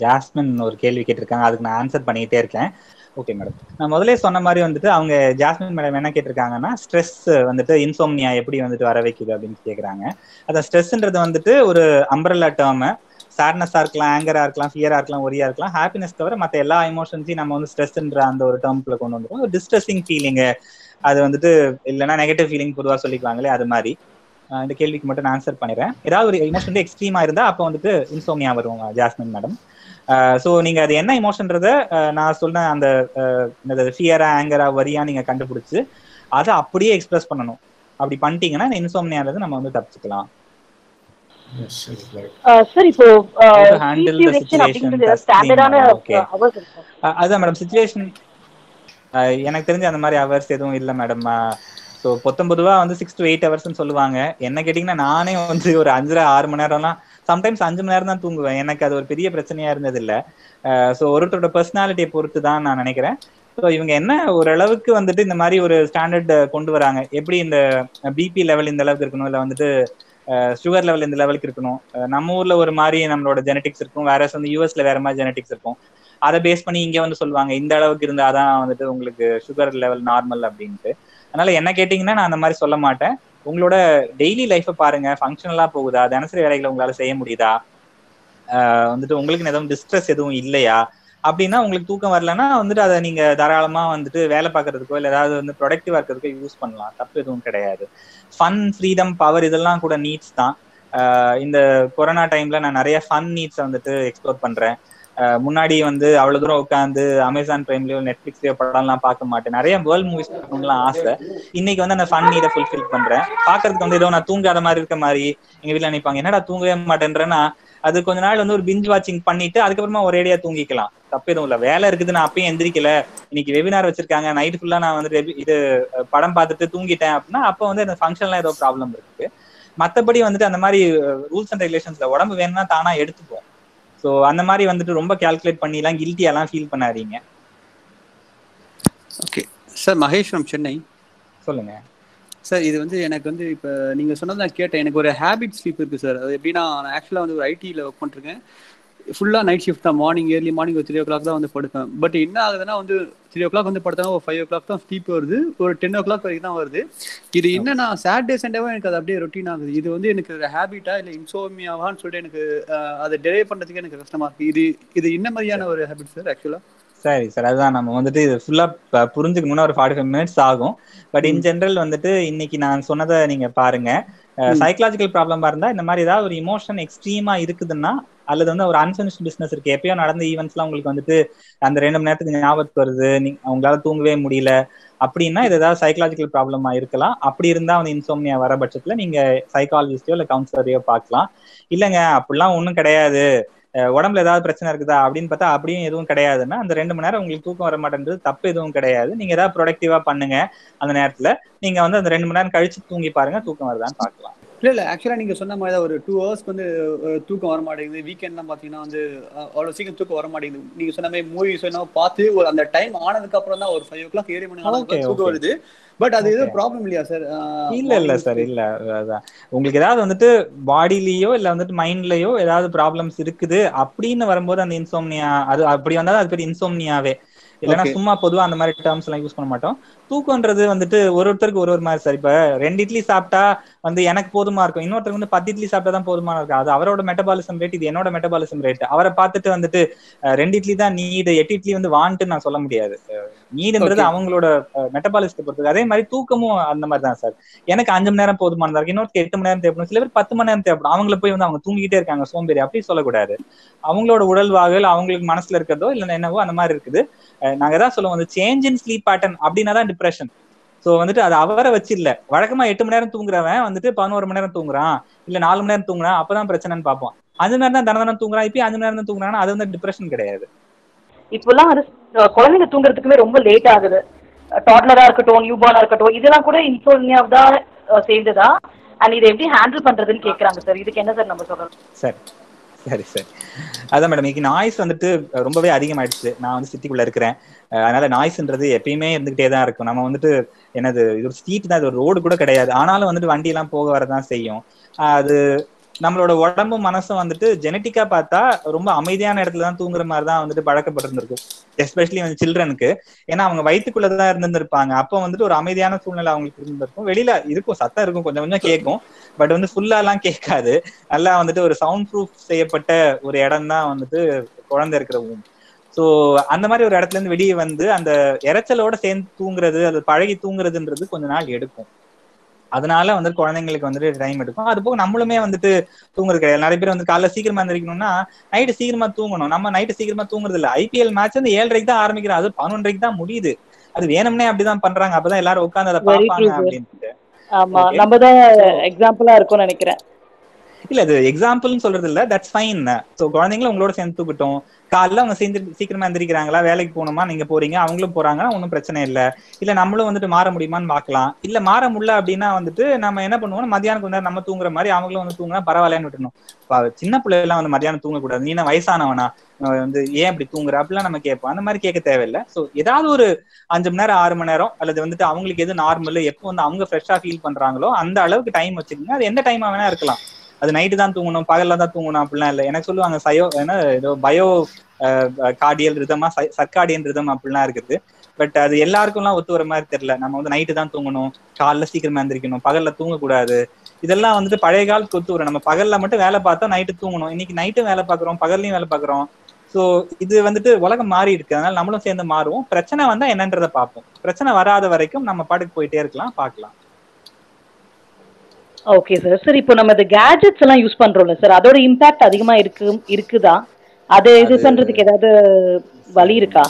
Jasmine ஒரு கேள்வி கேட்டிருக்காங்க அதுக்கு நான் ஆன்சர் பண்ணிக்கிட்டே இருக்கேன் ஓகே மேடம் நான் முதலே சொன்ன மாதிரி வந்துட்டு அவங்க ஜாஸ்மின் மேடம் என்ன கேட்டிருக்காங்கன்னா ஸ்ட்ரெஸ் வந்துட்டு இன்சோம்னியா எப்படி வந்துட்டு வர வைக்குது அப்படின்னு கேக்குறாங்க அந்த ஸ்ட்ரெஸ்ன்றது வந்துட்டு ஒரு அம்பரல்லா டேர்ம் சேட்னஸா இருக்கலாம் ஆங்கரா இருக்கலாம் ஃபியரா இருக்கலாம் ஒரியா இருக்கலாம் ஹாப்பினஸ் தவிர மற்ற எல்லா எமோஷன்ஸையும் நம்ம வந்து ஸ்ட்ரெஸ்ன்ற அந்த ஒரு டேர்ம்குள்ள கொண்டு வந்துருக்கோம் ஒரு டிஸ்ட்ரெஸிங் ஃபீலிங்கு அது வந்துட்டு இல்லைன்னா நெகட்டிவ் ஃபீலிங் பொதுவாக சொல்லிக்குவாங்களே அது மாதிரி ஆஹ் இந்த கேள்விக்கு மட்டும் நான் ஆன்சர் பண்ணிடுறேன் ஏதாவது ஒரு இமோஷன் வந்து எக்ஸ்ட்ரீமா இருந்தா அப்போ வந்துட்டு இன்சோமியா வரும் ஜாஸ்மின் மேடம் ஸோ நீங்க அது என்ன இமோஷன்றத நான் சொன்ன அந்த ஃபியரா ஆங்கரா வரியா நீங்க கண்டுபிடிச்சு அதை அப்படியே எக்ஸ்பிரஸ் பண்ணணும் அப்படி பண்ணிட்டீங்கன்னா இந்த இன்சோம்னியால நம்ம வந்து தப்பிச்சுக்கலாம் சார் இப்போ How to handle the CPUHN situation, அப்படிங்கிறது that's ஸ்டாண்டர்டான clean, okay. அவர்ஸ் இருக்கும் அஹ் அதான் மேடம் சுச்சுவேஷன் எனக்கு தெரிஞ்ச அந்த மாதிரி ஹவர்ஸ் எதுவும் இல்லை மேடம் ஸோ பொத்தொன்பதுவா வந்து சிக்ஸ் டு எயிட் ஹவர்ஸ்னு சொல்லுவாங்க என்ன கேட்டிங்கன்னா நானே வந்து ஒரு அஞ்சரை ஆறு மணி நேரம்லாம் சம்டைம்ஸ் அஞ்சு மணி நேரம் தான் தூங்குவேன் எனக்கு அது ஒரு பெரிய பிரச்சனையா இருந்தது இல்லை ஸோ ஒருத்தரோட பர்சனாலிட்டியை பொறுத்து தான் நான் நினைக்கிறேன் ஸோ இவங்க என்ன ஓரளவுக்கு வந்துட்டு இந்த மாதிரி ஒரு ஸ்டாண்டர்ட் கொண்டு வராங்க எப்படி இந்த பிபி லெவல் இந்த அளவுக்கு இருக்கணும் இல்லை வந்துட்டு சுகர் லெவல் இந்த லெவலுக்கு இருக்கணும் அஹ் நம்ம ஊர்ல ஒரு மாதிரி நம்மளோட ஜெனட்டிக்ஸ் இருக்கும் வேற வந்து யூஎஸ்ல வேற மாதிரி ஜெனட்டிக்ஸ் இருக்கும் அதை பேஸ் பண்ணி இங்க வந்து சொல்லுவாங்க இந்த அளவுக்கு இருந்தாதான் வந்துட்டு உங்களுக்கு சுகர் லெவல் நார்மல் அப்படின்ட்டு அதனால என்ன கேட்டீங்கன்னா நான் அந்த மாதிரி சொல்ல மாட்டேன் உங்களோட டெய்லி லைஃப்பை பாருங்க ஃபங்க்ஷனலா போகுதா தினசரி வேலைகளை உங்களால செய்ய முடியுதா ஆஹ் வந்துட்டு உங்களுக்கு எதுவும் டிஸ்ட்ரெஸ் எதுவும் இல்லையா அப்படின்னா உங்களுக்கு தூக்கம் வரலன்னா வந்துட்டு அதை நீங்க தாராளமா வந்துட்டு வேலை பார்க்கறதுக்கோ இல்லை ஏதாவது வந்து ப்ரொடக்டிவா இருக்கிறதுக்கோ யூஸ் பண்ணலாம் தப்பு எதுவும் கிடையாது ஃபன் ஃப்ரீடம் பவர் இதெல்லாம் கூட நீட்ஸ் தான் ஆஹ் இந்த கொரோனா டைம்ல நான் நிறைய ஃபன் நீட்ஸை வந்துட்டு எக்ஸ்ப்ளோர் பண்றேன் ஆஹ் முன்னாடி வந்து அவ்வளவு தூரம் உட்காந்து அமேசான் பிரைம்லயோ நெட்ஃபிளிக்ஸ்லயோ படம்லாம் பார்க்க மாட்டேன் நிறைய வேர்ல்ட் மூவிஸ் பார்க்கணும்லாம் ஆசை இன்னைக்கு வந்து அந்த ஃபன் நீடை ஃபுல்ஃபில் பண்றேன் பாக்குறதுக்கு வந்து ஏதோ நான் தூங்காத மாதிரி இருக்க மாதிரி எங்க வீட்டுல நினைப்பாங்க என்னடா தூங்கவே மாட்டேன்றேன்னா அது கொஞ்ச நாள் வந்து ஒரு பிஞ்ச் வாட்சிங் பண்ணிட்டு அதுக்கப்புறமா ஒரேடியா தூங்கிக்கலாம் தப்பு எதுவும் இல்ல வேலை இருக்குது நான் அப்பயும் எந்திரிக்கல இன்னைக்கு வெபினார் வச்சிருக்காங்க நைட் ஃபுல்லா நான் வந்து rebi- இது அஹ், படம் பார்த்துட்டு தூங்கிட்டேன் அப்படின்னா அப்போ வந்து அந்த ஃபங்க்ஷன்லாம் ஏதோ ப்ராப்ளம் இருக்கு மத்தபடி வந்துட்டு அந்த மாதிரி ரூல்ஸ் அண்ட் ரெகுலேஷன்ஸ்ல உடம்பு வேணும்னா தானா எடுத்துப்போம் ஸோ அந்த மாதிரி வந்துட்டு ரொம்ப கால்குலேட் பண்ணிலாம் கில்ட்டியெல்லாம் ஃபீல் பண்ணாதீங்க okay sir Mahesh from Chennai சொல்லுங்க சார் இது வந்து எனக்கு வந்து இப்போ நீங்கள் சொன்னது நான் கேட்டேன் எனக்கு ஒரு ஹேபிட் ஸ்லீப் இருக்குது சார் அது எப்படின்னா நான் ஆக்சுவலாக வந்து ஒரு ஐடியில் ஒர்க் பண்ணிருக்கேன் ஃபுல்லாக நைட் ஷிஃப்ட் தான் மார்னிங் ஏர்லி மார்னிங் ஒரு த்ரீ ஓ கிளாக் தான் வந்து படுப்பேன் பட் என்ன ஆகுதுன்னா வந்து த்ரீ ஓ கிளாக் வந்து படுத்தாங்க ஒரு ஃபைவ் ஓ கிளாக் தான் ஸ்லீப் வருது ஒரு டென் ஓ கிளாக் வரைக்கும் தான் வருது இது என்னன்னா சாட்டர்டே சண்டேவும் எனக்கு அது அப்படியே ரொட்டீன் ஆகுது இது வந்து எனக்கு ஹேபிட்டா இல்லை இன்சோமியாவான்னு சொல்லிட்டு எனக்கு அஹ், அதை டெரைவ் பண்ணுறதுக்கு எனக்கு கஷ்டமா இருக்கு இது இது என்ன மாதிரியான ஒரு ஹேபிட் சார் ஆக்சுவலாக சரி சார் அதுதான் நம்ம வந்துட்டு இது ஃபுல்லா புரிஞ்சுக்கணும்னா ஒரு ஃபார்ட்டி ஃபைவ் மினிட்ஸ் ஆகும் பட் இன் ஜென்ரல் வந்துட்டு இன்னைக்கு நான் சொன்னதை நீங்க பாருங்க சைக்கலாஜிக்கல் ப்ராப்ளமா இருந்தா இந்த மாதிரி ஏதாவது ஒரு இமோஷன் எக்ஸ்ட்ரீமா இருக்குதுன்னா அல்லது வந்து ஒரு அன்பினிஷ்ட் பிசினஸ் இருக்கு எப்பயோ நடந்த ஈவெண்ட்ஸ்லாம் உங்களுக்கு வந்துட்டு அந்த ரெண்டு மணி நேரத்துக்கு ஞாபகத்துக்கு வருது நீ உங்களால தூங்கவே முடியல அப்படின்னா இது ஏதாவது சைக்கலாஜிக்கல் ப்ராப்ளமா இருக்கலாம் அப்படி இருந்தா வந்து இன்சோம்னியா வர பட்சத்துல நீங்க சைக்காலஜிஸ்டையோ இல்ல கவுன்சிலரையோ பார்க்கலாம் இல்லைங்க அப்படிலாம் ஒன்றும் கிடையாது அஹ் உடம்புல ஏதாவது பிரச்சனை இருக்குதா அப்படின்னு பார்த்தா அப்படியும் எதுவும் கிடையாதுன்னா அந்த ரெண்டு மணி நேரம் உங்களுக்கு தூக்கம் வர மாட்டேன்றது தப்பு எதுவும் கிடையாது நீங்க ஏதாவது ப்ரொடக்டிவா பண்ணுங்க அந்த நேரத்துல நீங்க வந்து அந்த ரெண்டு மணி நேரம் கழிச்சு தூங்கி பாருங்க தூக்கம் வருதான்னு பார்க்கலாம் இல்ல இல்ல ஆக்சுவலா நீங்க சொன்ன மாதிரி தான் ஒரு டூ ஹவர்ஸ்க்கு வந்து அஹ், தூக்கம் வர மாட்டேங்குது வீக்கெண்ட்லாம் பாத்தீங்கன்னா வந்து அஹ், அவ்வளவு சீக்கிரம் தூக்கம் வர மாட்டேங்குது நீங்க சொன்ன மாதிரி மூவிஸ் என்ன பார்த்து ஒரு அந்த டைம் ஆனதுக்கு அப்புறம் தான் ஒரு ஃபைவ் ஓ கிளாக் ஏழு மணி Okay, நேரம் தூக்கம் okay. வருது பட் அது எதுவும் Okay. ப்ராப்ளம் இல்லையா சார் இல்ல இல்ல சார் இல்ல அதான் உங்களுக்கு ஏதாவது வந்துட்டு பாடியிலயோ இல்ல வந்துட்டு மைண்ட்லயோ ஏதாவது ப்ராப்ளம்ஸ் இருக்குது அப்படின்னு வரும்போது அந்த இன்சோம்னியா அது அப்படி வந்தாலும் அது பேர் இன்சோம்னியாவே இல்லைன்னா Okay. சும்மா பொதுவா அந்த மாதிரி டேர்ம்ஸ் எல்லாம் யூஸ் பண்ண மாட்டோம் தூக்கம்ன்றது வந்துட்டு ஒரு ஒருத்தருக்கு ஒரு ஒரு மாதிரி சார் இப்ப ரெண்டு இட்லி சாப்பிட்டா வந்து எனக்கு போதுமா இருக்கும் இன்னொருத்தருக்கு வந்து பத்து இட்லி சாப்பிட்டா தான் போதுமா இருக்கும் அது அவரோட மெட்டபாலிசம் ரேட் இது என்னோட மெட்டபாலிசம் ரேட் அவரை பார்த்துட்டு வந்துட்டு அஹ், ரெண்டு இட்லி தான் நீடு எட்டு இட்லி வந்து வான்ட்டு நான் சொல்ல முடியாது நீடுன்றது Okay. அவங்களோட மெட்டபாலிசத்தை பொறுத்தது அதே மாதிரி தூக்கமும் அந்த மாதிரி தான் சார் எனக்கு அஞ்சு மணி நேரம் போதுமானதா இருக்கு இன்னொரு எட்டு மணி நேரம் தேவைப்படும் சில பேர் பத்து மணி நேரம் தேவைப்படும் அவங்கள போய் வந்து அவங்க தூங்கிட்டே இருக்காங்க சோம்பேறி அப்படி சொல்லக்கூடாது அவங்களோட உடல்வாகல் அவங்களுக்கு மனசுல இருக்கிறதோ இல்ல என்னவோ அந்த மாதிரி இருக்குது அஹ் நாங்க தான் சொல்லுவோம் வந்து சேஞ்ச் இன் ஸ்லீப் பேட்டர்ன் அப்படின்னா தான் டிப்ரெஷன் சோ வந்துட்டு அது அவரை வச்சு இல்ல வழக்கமா எட்டு மணி நேரம் தூங்குறவன் வந்துட்டு பதினோரு மணி நேரம் தூங்குறான் இல்ல நாலு மணி நேரம் தூங்குறான் அப்பதான் பிரச்சனைன்னு பார்ப்போம் அஞ்சு மணி நேரம் தான் தினம் தினம் தூங்குறான் இப்பயும் அஞ்சு மணி நேரம் தான் தூங்குறாங்கன்னா அது வந்து டிப்ரெஷன் கிடையாது இப்பெல்லாம் வந்து அஹ், குழந்தைங்க தூங்குறதுக்குமே ரொம்ப லேட் ஆகுது டாட்லரா இருக்கட்டும் நியூபார்னா இருக்கட்டும் இதெல்லாம் கூட இன்சோனியா தான் அஹ், சேர்ந்ததா அண்ட் இதை எப்படி ஹேண்டில் பண்றதுன்னு கேக்குறாங்க சார் இதுக்கு என்ன சார் நம்ம சொல்லணும் சரி சரி சரி அதான் மேடம் இன்னைக்கு நாய்ஸ் வந்துட்டு ரொம்பவே அதிகமாயிடுச்சு நான் வந்து சிட்டிக்குள்ள இருக்கிறேன் அஹ் அதனால நாய்ஸ்ன்றது எப்பயுமே இருந்துகிட்டே தான் இருக்கும் நம்ம வந்துட்டு என்னது இது ஒரு ஸ்ட்ரீட் தான் இது ஒரு ரோடு கூட கிடையாது ஆனாலும் வந்துட்டு வண்டி எல்லாம் போக வரதான் செய்யும் அஹ் அது நம்மளோட உடம்பும் மனசும் வந்துட்டு ஜெனட்டிக்கா பார்த்தா ரொம்ப அமைதியான இடத்துல தான் தூங்குற மாதிரி தான் வந்துட்டு பழக்கப்பட்டிருந்திருக்கும் எஸ்பெஷலி வந்து சில்ட்ரனுக்கு ஏன்னா அவங்க வயிற்றுக்குள்ளதான் இருந்திருப்பாங்க அப்போ வந்துட்டு ஒரு அமைதியான சூழ்நிலை அவங்களுக்கு இருந்திருக்கும் வெளியில இருக்கும் சத்தம் இருக்கும் கொஞ்சம் கொஞ்சம் கேட்கும் பட் வந்து ஃபுல்லா எல்லாம் கேட்காது நல்லா வந்துட்டு ஒரு சவுண்ட் ப்ரூஃப் செய்யப்பட்ட ஒரு இடம் தான் வந்துட்டு குழந்தை இருக்கிற ஊம் ஸோ அந்த மாதிரி ஒரு இடத்துல இருந்து வெளியே வந்து அந்த இறைச்சலோட சேர்ந்து தூங்குறது அது பழகி தூங்குறதுன்றது கொஞ்ச நாள் எடுக்கும் அதனால வந்து குழந்தைங்களுக்கு வந்துட்டு டைம் எடுக்கும் அது போக நம்மளுமே வந்துட்டு தூங்குறது கிடையாது நிறைய பேர் வந்து காலைல சீக்கிரமா எந்திரிக்கணும்னா நைட்டு சீக்கிரமா தூங்கணும் நம்ம நைட்டு சீக்கிரமா தூங்குறது இல்ல ஐபிஎல் மேட்ச் வந்து ஏழரைக்கு தான் ஆரம்பிக்கிறோம் அது பதினொன்றரைக்கு தான் முடியுது அது வேணும்னே அப்படிதான் பண்றாங்க அப்பதான் எல்லாரும் உட்காந்து அதை Very பார்ப்பாங்க true, sir. அப்படின்ட்டு ஆமா Okay. நம்ம தான் எக்ஸாம்பிளா இருக்கும்னு நினைக்கிறேன் இல்ல அது எக்ஸாம்பிள்னு சொல்றது இல்ல தட்ஸ் ஃபைன் சோ குழந்தைங்களும் உங்களோட சேர்ந்து தூக்கட்டும் காலைல அவங்க சேர்ந்து சீக்கிரமா எந்திரிக்கிறாங்களா வேலைக்கு போகணுமா நீங்க போறீங்க அவங்களும் போறாங்கன்னா ஒன்றும் பிரச்சனை இல்ல இல்ல நம்மளும் வந்துட்டு மாற முடியுமான்னு பார்க்கலாம் இல்ல மாற முடியல அப்படின்னா வந்துட்டு நம்ம என்ன பண்ணுவோம் மத்தியானம் கொஞ்ச நேரம் நம்ம தூங்குற மாதிரி அவங்களும் வந்து தூங்கினா பரவாயில்லன்னு விட்டுணும் இப்ப சின்ன பிள்ளைங்க எல்லாம் வந்து மத்தியானம் தூங்கக்கூடாது நீ என்ன வயசானவனா அஹ் வந்து ஏன் இப்படி தூங்குற அப்படிலாம் நம்ம கேட்போம் அந்த மாதிரி கேட்க தேவையில்லை சோ ஏதாவது ஒரு அஞ்சு மணி நேரம் ஆறு மணி நேரம் அல்லது வந்துட்டு அவங்களுக்கு எது நார்மல் எப்போ வந்து அவங்க ஃப்ரெஷ்ஷா ஃபீல் பண்றாங்களோ அந்த அளவுக்கு டைம் வச்சுக்கோங்க அது எந்த டைமா வேணா இருக்கலாம் அது நைட்டு தான் தூங்கணும் பகல்ல தான் தூங்கணும் அப்படிலாம் இல்லை எனக்கு சொல்லுவாங்க சயோ என்ன ஏதோ பயோ கார்டியல் ரிதமா சர்க்காடியன் ரிதம் அப்படிலாம் இருக்குது பட் அது எல்லாருக்கும்லாம் ஒத்து வர மாதிரி தெரியல நம்ம வந்து நைட்டு தான் தூங்கணும் காலைல சீக்கிரமா எந்திரிக்கணும் பகல்ல தூங்கக்கூடாது இதெல்லாம் வந்துட்டு பழைய காலத்துக்கு ஒத்து வரும் நம்ம பகல்ல மட்டும் வேலை பார்த்தா நைட்டு தூங்கணும் இன்னைக்கு நைட்டும் வேலை பார்க்குறோம் பகல்லையும் வேலை பார்க்குறோம் ஸோ இது வந்துட்டு உலகம் மாறி இருக்கு அதனால நம்மளும் சேர்ந்து மாறுவோம் பிரச்சனை வந்தா என்னன்றதை பார்ப்போம் பிரச்சனை வராத வரைக்கும் நம்ம பாட்டுக்கு போயிட்டே இருக்கலாம் பார்க்கலாம் ஓகே சார் சார் இப்போ நம்ம இந்த கேஜெட்ஸ் எல்லாம் யூஸ் பண்றோம்ல சார் அதோட இம்பாக்ட் அதிகமா இருக்கு இருக்குதா அது இது பண்றதுக்கு ஏதாவது வழி இருக்கா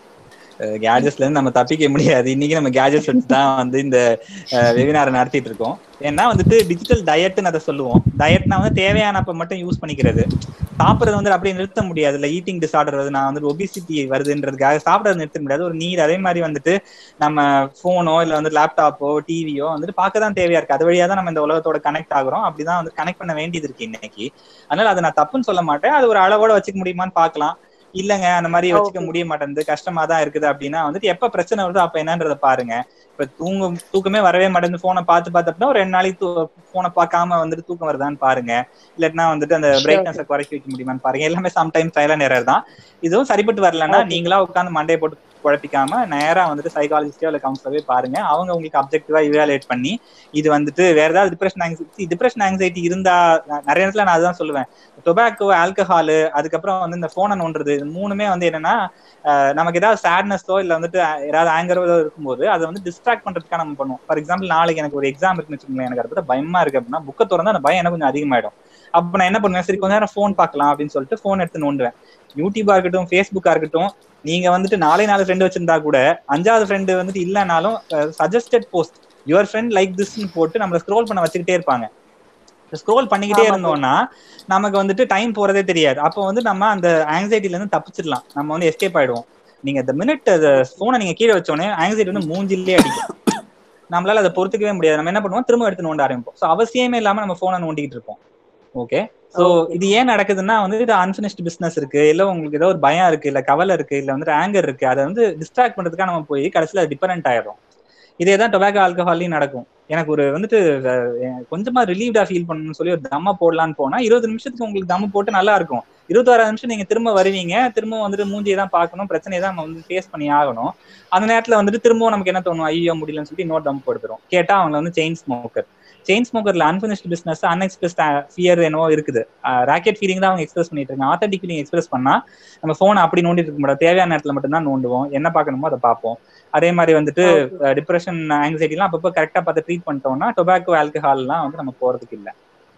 கேஜெட்ஸ்ல இருந்து நம்ம தப்பிக்க முடியாது இன்னைக்கு நம்ம கேஜெட்ஸ் வச்சு தான் வந்து இந்த வெபினாரை நடத்திட்டு இருக்கோம் ஏன்னா வந்துட்டு டிஜிட்டல் டயட்னு அதை சொல்லுவோம் டயட்னா வந்து தேவையானப்ப மட்டும் யூஸ் பண்ணிக்கிறது சாப்பிட்றது வந்து அப்படியே நிறுத்த முடியாது இல்லை ஈட்டிங் டிசார்டர் வருது நான் வந்து ஒபிசிட்டி வருதுன்றதுக்காக சாப்பிட்றது நிறுத்த முடியாது ஒரு நீர் அதே மாதிரி வந்துட்டு நம்ம ஃபோனோ இல்லை வந்து லேப்டாப்போ டிவியோ வந்துட்டு பார்க்க தான் தேவையா இருக்கு அது வழியா தான் நம்ம இந்த உலகத்தோட கனெக்ட் ஆகுறோம் அப்படிதான் வந்து கனெக்ட் பண்ண வேண்டியது இருக்கு இன்னைக்கு அதனால அதை நான் தப்புன்னு சொல்ல மாட்டேன் அது ஒரு அளவோட வச்சுக்க முடியுமான்னு பார்க்கலாம் இல்லங்க அந்த மாதிரி வச்சுக்க முடிய மாட்டேங்குது கஷ்டமா தான் இருக்குது அப்படின்னா வந்துட்டு எப்ப பிரச்சனை வருதோ அப்ப என்னன்றத பாருங்க இப்ப தூங்கும் தூக்கமே வரவே மாட்டேங்குது போனை பார்த்து பார்த்து அப்படின்னா ஒரு ரெண்டு நாளைக்கு போனை பார்க்காம வந்துட்டு தூக்கம் வருதான்னு பாருங்க இல்லாட்டினா வந்துட்டு அந்த பிரைட்னஸை குறைக்க வைக்க முடியுமான்னு பாருங்க எல்லாமே சம்டைம்ஸ் சைலண்ட் எரர் தான் இதுவும் சரிப்பட்டு வரலன்னா நீங்களா உட்காந்து மண்டையை போட்டு குழப்பிக்காம நேரா வந்துட்டு சைக்காலஜிஸ்டோ இல்ல கவுன்சிலரே பாருங்க அவங்க உங்களுக்கு அப்ஜெக்டிவா இவாலுவேட் பண்ணி இது வந்துட்டு வேற ஏதாவது டிப்ரெஷன் ஆங்ஸைட்டி டிப்ரெஷன் ஆங்ஸைட்டி இருந்தா நிறைய இடத்துல நான் அதுதான் சொல்லுவேன் டொபாக்கோ ஆல்கஹால் அதுக்கப்புறம் வந்து இந்த போனை நோண்டுறது இது மூணுமே வந்து என்னன்னா நமக்கு ஏதாவது சேட்னஸோ இல்ல வந்துட்டு ஏதாவது ஆங்கரோ இருக்கும்போது அதை வந்து டிஸ்ட்ராக்ட் பண்றதுக்காக நம்ம பண்ணுவோம் ஃபார் எக்ஸாம்பிள் நாளைக்கு எனக்கு ஒரு எக்ஸாம் இருக்குன்னு வச்சுக்கோங்களேன் எனக்கு அதை பயமா இருக்கு அப்படின்னா புக்கை திறந்தா அந்த பயம் எனக்கு கொஞ்சம் அதிகமாயிடும் அப்ப நான் என்ன பண்ணுவேன் சரி கொஞ்ச நேரம் ஃபோன் பார்க்கலாம் அப்படின்னு சொல்லிட்டு ஃபோன் எடுத்து நோண்டுவேன் யூடியூபா இருக்கட்டும் ஃபேஸ்புக்கா இருக்கட்டும் நீங்க வந்துட்டு நாலே நாலு ஃப்ரெண்டு வச்சிருந்தா கூட அஞ்சாவது ஃப்ரெண்டு வந்துட்டு இல்லைனாலும் suggested post your friend like திஸ்ன்னு போட்டு நம்மள ஸ்க்ரோல் பண்ண வச்சுக்கிட்டே இருப்பாங்க ஸ்க்ரோல் பண்ணிக்கிட்டே இருந்தோம்னா நமக்கு வந்துட்டு டைம் போறதே தெரியாது அப்போ வந்து நம்ம அந்த ஆங்ஸைட்டில இருந்து தப்பிச்சிடலாம் நம்ம வந்து எஸ்கேப் ஆயிடுவோம் நீங்க இந்த மினிட் போனை நீங்க கீழே வச்சோடனே ஆங்ஸைட்டி வந்து மூஞ்சிலே அடிக்கும் நம்மளால அதை பொறுத்துக்கவே முடியாது நம்ம என்ன பண்ணுவோம் திரும்ப எடுத்து நோண்ட ஆரம்பிப்போம் ஸோ அவசியமே இல்லாம நம்ம போனை நோண்டிக்கிட்டு இருப்போம் ஓகே சோ இது ஏன் நடக்குதுன்னா வந்து இது அன்பினிஷ்ட் பிசினஸ் இருக்கு இல்ல உங்களுக்கு ஏதோ ஒரு பயம் இருக்கு இல்ல கவலை இருக்கு இல்ல வந்துட்டு ஆங்கர் இருக்கு அதை வந்து டிஸ்ட்ராக்ட் பண்றதுக்காக நம்ம போய் கடைசியில டிபெண்ட் ஆயிடும் இதே தான் டொபாக்கோ ஆல்கஹால்லையும் நடக்கும் எனக்கு ஒரு வந்துட்டு கொஞ்சமா ரிலீவ்டா ஃபீல் பண்ணணும்னு சொல்லி ஒரு தம்ம போடலான்னு போனா இருபது நிமிஷத்துக்கு உங்களுக்கு தம்ம போட்டு நல்லா இருக்கும் இருபத்தாறு நிமிஷம் நீங்க திரும்ப வருவீங்க திரும்ப வந்துட்டு மூஞ்சியை தான் பார்க்கணும் பிரச்சனையை தான் நம்ம வந்து ஃபேஸ் பண்ணி ஆகணும் அந்த நேரத்துல வந்துட்டு திரும்பவும் நமக்கு என்ன தோணும் ஐயோ முடியலன்னு சொல்லிட்டு இன்னொரு தம் போடுத்துரும் கேட்டா அவங்க வந்து செயின் ஸ்மோக்கர் செயின் ஸ்மோக்கர்ல அன்பினிஷ்ட் பிசினஸ் அன்எக்ஸ்பிரஸ் ஃபியர் என்னவோ இருக்குது ராக்கெட் ஃபீலிங் தான் அவங்க எக்ஸ்பிரஸ் பண்ணிட்டு இருக்காங்க ஆத்தன்டிக் ஃபீலிங் எக்ஸ்பிரஸ் பண்ணா நம்ம போனை அப்படி நோண்டிட்டு இருக்க முடியாது தேவையான நேரத்துல மட்டும் தான் நோண்டுவோம் என்ன பார்க்கணுமோ அதை பார்ப்போம் அதே மாதிரி வந்துட்டு டிப்ரெஷன் ஆங்ஸைட்டிலாம் அப்பப்போ கரெக்டா பார்த்து ட்ரீட் பண்ணிட்டோம்னா டொபாக்கோ ஆல்கஹால்லாம் வந்து நம்ம போறதுக்கு இல்லை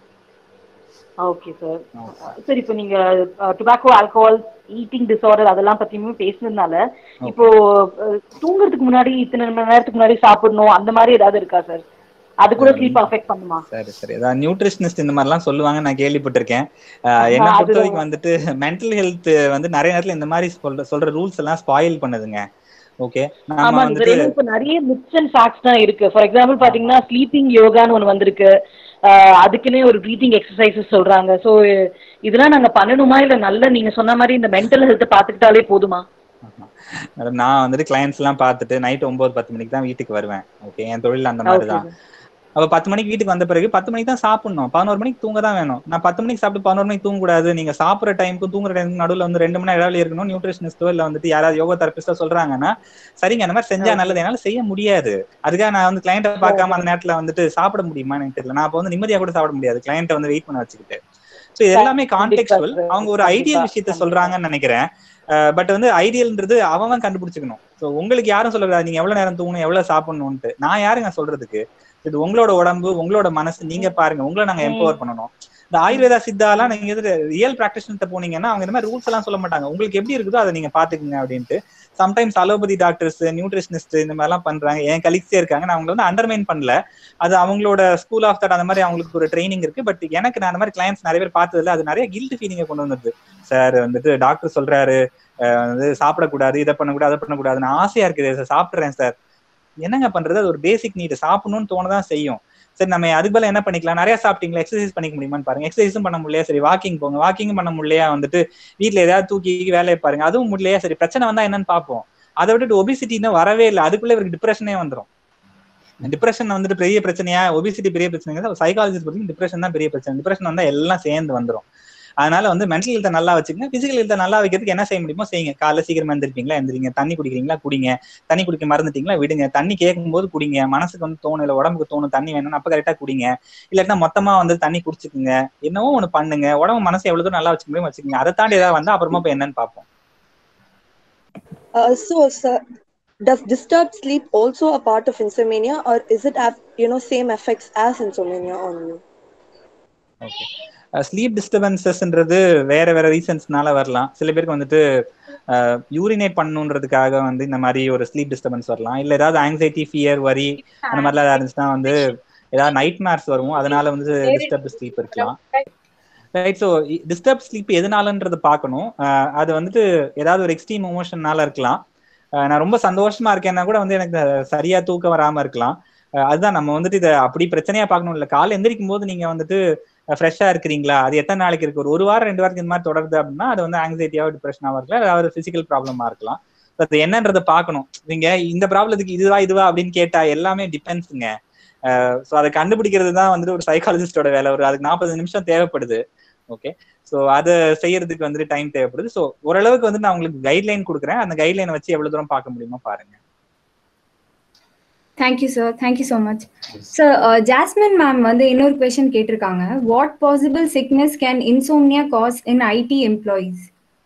ஓகே சார் சார் இப்போ நீங்க டொபாக்கோ ஆல்கஹால் ஈட்டிங் டிசார்டர் அதெல்லாம் பத்தியுமே பேசுனதுனால இப்போ தூங்குறதுக்கு முன்னாடி இத்தனை மணி நேரத்துக்கு முன்னாடி சாப்பிடணும் அந்த மாதிரி ஏதாவது இருக்கா சார் அது கூட ஸ்லீப் அஃபெக்ட் பண்ணுமா சரி சரி அதான் நியூட்ரிஷனிஸ்ட் இந்த மாதிரிலாம் சொல்லுவாங்க நான் கேள்விப்பட்டிருக்கேன் என்ன பொறுத்த வரைக்கும் வந்துட்டு மென்டல் ஹெல்த் வந்து நிறைய நேரத்துல இந்த மாதிரி சொல்ற சொல்ற ரூல்ஸ் எல்லாம் ஸ்பாயில் பண்ணுதுங்க ஓகே ஆமா சார் இப்ப நிறைய மித்ஸ் அண்ட் ஃபேக்ட்ஸ் தான் இருக்கு ஃபார் எக்ஸாம்பிள் பாத்தீங்கன்னா ஸ்லீப்பிங் யோகான்னு ஒன்று வந்திருக்கு அதுக்குன்னே ஒரு ப்ரீத்திங் எக்ஸசைசஸ் சொல்றாங்க ஸோ இதெல்லாம் நாங்க பண்ணணுமா இல்ல நல்ல நீங்க சொன்ன மாதிரி இந்த மென்டல் ஹெல்த்தை பார்த்துக்கிட்டாலே போதுமா நான் வந்துட்டு கிளைண்ட்ஸ் எல்லாம் பார்த்துட்டு நைட் ஒன்பது பத்து மணிக்கு தான் வீட்டுக்கு வருவேன் ஓகே என் தொழில் அந்த மாதிரி தான் அப்ப பத்து மணிக்கு வீட்டுக்கு வந்த பிறகு பத்து மணிக்கு தான் சாப்பிடணும் பதினோரு மணிக்கு தூங்க தான் வேணும் நான் பத்து மணிக்கு சாப்பிட்டு பதினோரு மணிக்கு தூங்க கூடாது நீங்க சாப்பிடுற டைமுக்கும் தூங்குற டைமுக்கு நடுவில் வந்து ரெண்டு மணி நேரம் இடைவெளி இருக்கணும் நியூட்ரிஷனிஸ்டோ இல்ல வந்துட்டு யாராவது யோகா தெரபிஸ்டோ சொல்றாங்கன்னா சரிங்க அந்த மாதிரி செஞ்சா நல்லது என்னால செய்ய முடியாது அதுக்காக நான் வந்து கிளைண்ட்டை பார்க்காம அந்த நேரத்துல வந்துட்டு சாப்பிட முடியுமா எனக்கு தெரியல நான் அப்ப வந்து நிம்மதியா கூட சாப்பிட முடியாது கிளைண்ட்டை வந்து வெயிட் பண்ண வச்சுக்கிட்டு ஸோ இது எல்லாமே கான்டெக்சுவல் அவங்க ஒரு ஐடியல் விஷயத்த சொல்றாங்கன்னு நினைக்கிறேன் பட் வந்து ஐடியல்ன்றது அவன் கண்டுபிடிச்சுக்கணும் ஸோ உங்களுக்கு யாரும் சொல்லக்கூடாது நீங்க எவ்வளவு நேரம் தூங்கணும் எவ்வளவு சாப்பிடணும்ட்டு நான் யாருங்க சொல்றதுக்கு இது உங்களோட உடம்பு உங்களோட மனசு நீங்க பாருங்க உங்களை நாங்க எம்பவர் பண்ணணும் இந்த ஆயுர்வேதா சித்தாலாம் நீங்க இது ரியல் பிராக்டிஷன்ட்ட போனீங்கன்னா அவங்க இந்த மாதிரி ரூல்ஸ் எல்லாம் சொல்ல மாட்டாங்க உங்களுக்கு எப்படி இருக்குதோ அதை நீங்க பாத்துக்கங்க அப்படின்ட்டு சம்டைம்ஸ் அலோபதி டாக்டர்ஸ் நியூட்ரிஷனிஸ்ட் இந்த மாதிரிலாம் பண்றாங்க என் கலீக்ஸே இருக்காங்க நான் அவங்களை வந்து அண்டர்மைன் பண்ணல அது அவங்களோட ஸ்கூல் ஆஃப் தாட் அந்த மாதிரி அவங்களுக்கு ஒரு ட்ரைனிங் இருக்கு பட் எனக்கு நான் அந்த மாதிரி கிளைண்ட்ஸ் நிறைய பேர் பார்த்ததுல அது நிறைய கில்ட் ஃபீலிங்கை கொண்டு வந்துருது சார் வந்துட்டு டாக்டர் சொல்றாரு வந்து சாப்பிடக்கூடாது இதை பண்ணக்கூடாது அதை பண்ணக்கூடாது நான் ஆசையா இருக்குது சார் சாப்பிட்றேன் சார் என்னங்க பண்றது அது ஒரு பேசிக் நீட் சாப்பிடணும்னு தோணதான் செய்யும் சரி நம்ம அதுக்கு பதில் என்ன பண்ணிக்கலாம் நிறைய சாப்பிட்டீங்களா எக்ஸசைஸ் பண்ணிக்க முடியுமான்னு பாருங்க எக்ஸசைஸும் பண்ண முடியலையா சரி வாக்கிங் போங்க வாக்கிங் பண்ண முடியலையா வந்துட்டு வீட்டுல ஏதாவது தூக்கி வேலையை பாருங்க அதுவும் முடியலையா சரி பிரச்சனை வந்தா என்னன்னு பார்ப்போம் அதை விட்டுட்டு ஒபிசிட்டின்னு வரவே இல்லை அதுக்குள்ள இவருக்கு டிப்ரெஷனே வந்துடும் டிப்ரெஷன் வந்துட்டு பெரிய பிரச்சனையா ஒபிசிட்டி பெரிய பிரச்சனை சைக்காலஜிஸ்ட் பத்தி டிப்ரெஷன் தான் பெரிய பிரச்சனை டிப்ரெஷன் வந்தா எல்லாம் சேர்ந்து வந்துடும் அதனால வந்து மென்டல் ஹெல்த்தை நல்லா வச்சுக்கங்க பிசிக்கல் ஹெல்த்தை நல்லா வைக்கிறதுக்கு என்ன செய்ய முடியுமோ செய்யுங்க காலைல சீக்கிரமா எந்திரிப்பீங்களா எந்திரிங்க தண்ணி குடிக்கிறீங்களா குடிங்க தண்ணி குடிக்க மறந்துட்டீங்களா விடுங்க தண்ணி கேட்கும் போது குடிங்க மனசுக்கு வந்து தோணும் இல்லை உடம்புக்கு தோணும் தண்ணி வேணும்னு அப்ப கரெக்டா குடிங்க இல்லாட்டினா மொத்தமா வந்து தண்ணி குடிச்சுக்குங்க என்னவோ ஒண்ணு பண்ணுங்க உடம்பு மனசு எவ்வளவு தூரம் நல்லா வச்சுக்க முடியும் வச்சுக்கோங்க அதை தாண்டி ஏதாவது வந்தா அப்புறமா போய் என்னன்னு பார்ப்போம் Uh, so, sir, does disturbed sleep also a part of insomnia, or is it have you know same effects as insomnia on you? Okay sleep டிஸ்டர்பன்சஸ்ன்றது வேற வேற ரீசன்ஸ்னால வரலாம் சில பேருக்கு வந்துட்டு யூரினேட் பண்ணணுன்றதுக்காக வந்து இந்த மாதிரி ஒரு ஸ்லீப் டிஸ்டர்பன்ஸ் வரலாம் இல்ல ஏதாவது ஆங்ஸைட்டி ஃபியர் வரி அந்த மாதிரிலாம் ஏதாவது இருந்துச்சுன்னா வந்து ஏதாவது நைட் மேர்ஸ் வரும் அதனால வந்து டிஸ்டர்ப் ஸ்லீப் இருக்கலாம் ரைட் ஸோ டிஸ்டர்ப் ஸ்லீப் எதனாலன்றது பார்க்கணும் அது வந்துட்டு ஏதாவது ஒரு எக்ஸ்ட்ரீம் எமோஷன்னால இருக்கலாம் நான் ரொம்ப சந்தோஷமா இருக்கேன்னா கூட வந்து எனக்கு சரியா தூக்கம் வராம இருக்கலாம் அதுதான் நம்ம வந்துட்டு இதை அப்படி பிரச்சனையா பார்க்கணும் இல்லை காலை எந்திரிக்கும் போது நீங்க வந்துட்டு ஃப்ரெஷ்ஷா இருக்கிறீங்களா அது எத்தனை நாளைக்கு இருக்கு ஒரு ஒரு வாரம் ரெண்டு வாரத்துக்கு இந்த மாதிரி தொடருது அப்படின்னா அது வந்து ஆங்ஸைட்டியாவோ டிப்ரெஷனாவோ இருக்கலாம் அதாவது பிசிக்கல் ப்ராப்ளமா இருக்கலாம் அது என்னன்றதை பார்க்கணும் நீங்க இந்த ப்ராப்ளத்துக்கு இதுவா இதுவா அப்படின்னு கேட்டா எல்லாமே டிபெண்ட்ஸுங்க ஸோ அதை கண்டுபிடிக்கிறது தான் வந்துட்டு ஒரு சைக்காலஜிஸ்டோட வேலை ஒரு அதுக்கு நாற்பது நிமிஷம் தேவைப்படுது ஓகே ஸோ அதை செய்யறதுக்கு வந்துட்டு டைம் தேவைப்படுது ஸோ ஓரளவுக்கு வந்து நான் உங்களுக்கு கைட்லைன் கொடுக்குறேன் அந்த கைட்லைனை வச்சு எவ்வளவு தூரம் பார்க்க முடியுமோ பாருங்க thank you sir thank you so much sir Jasmine ma'am வந்து இன்னொரு கொஸ்டின் கேட்டிருக்காங்க what possible sickness can insomnia cause in IT employees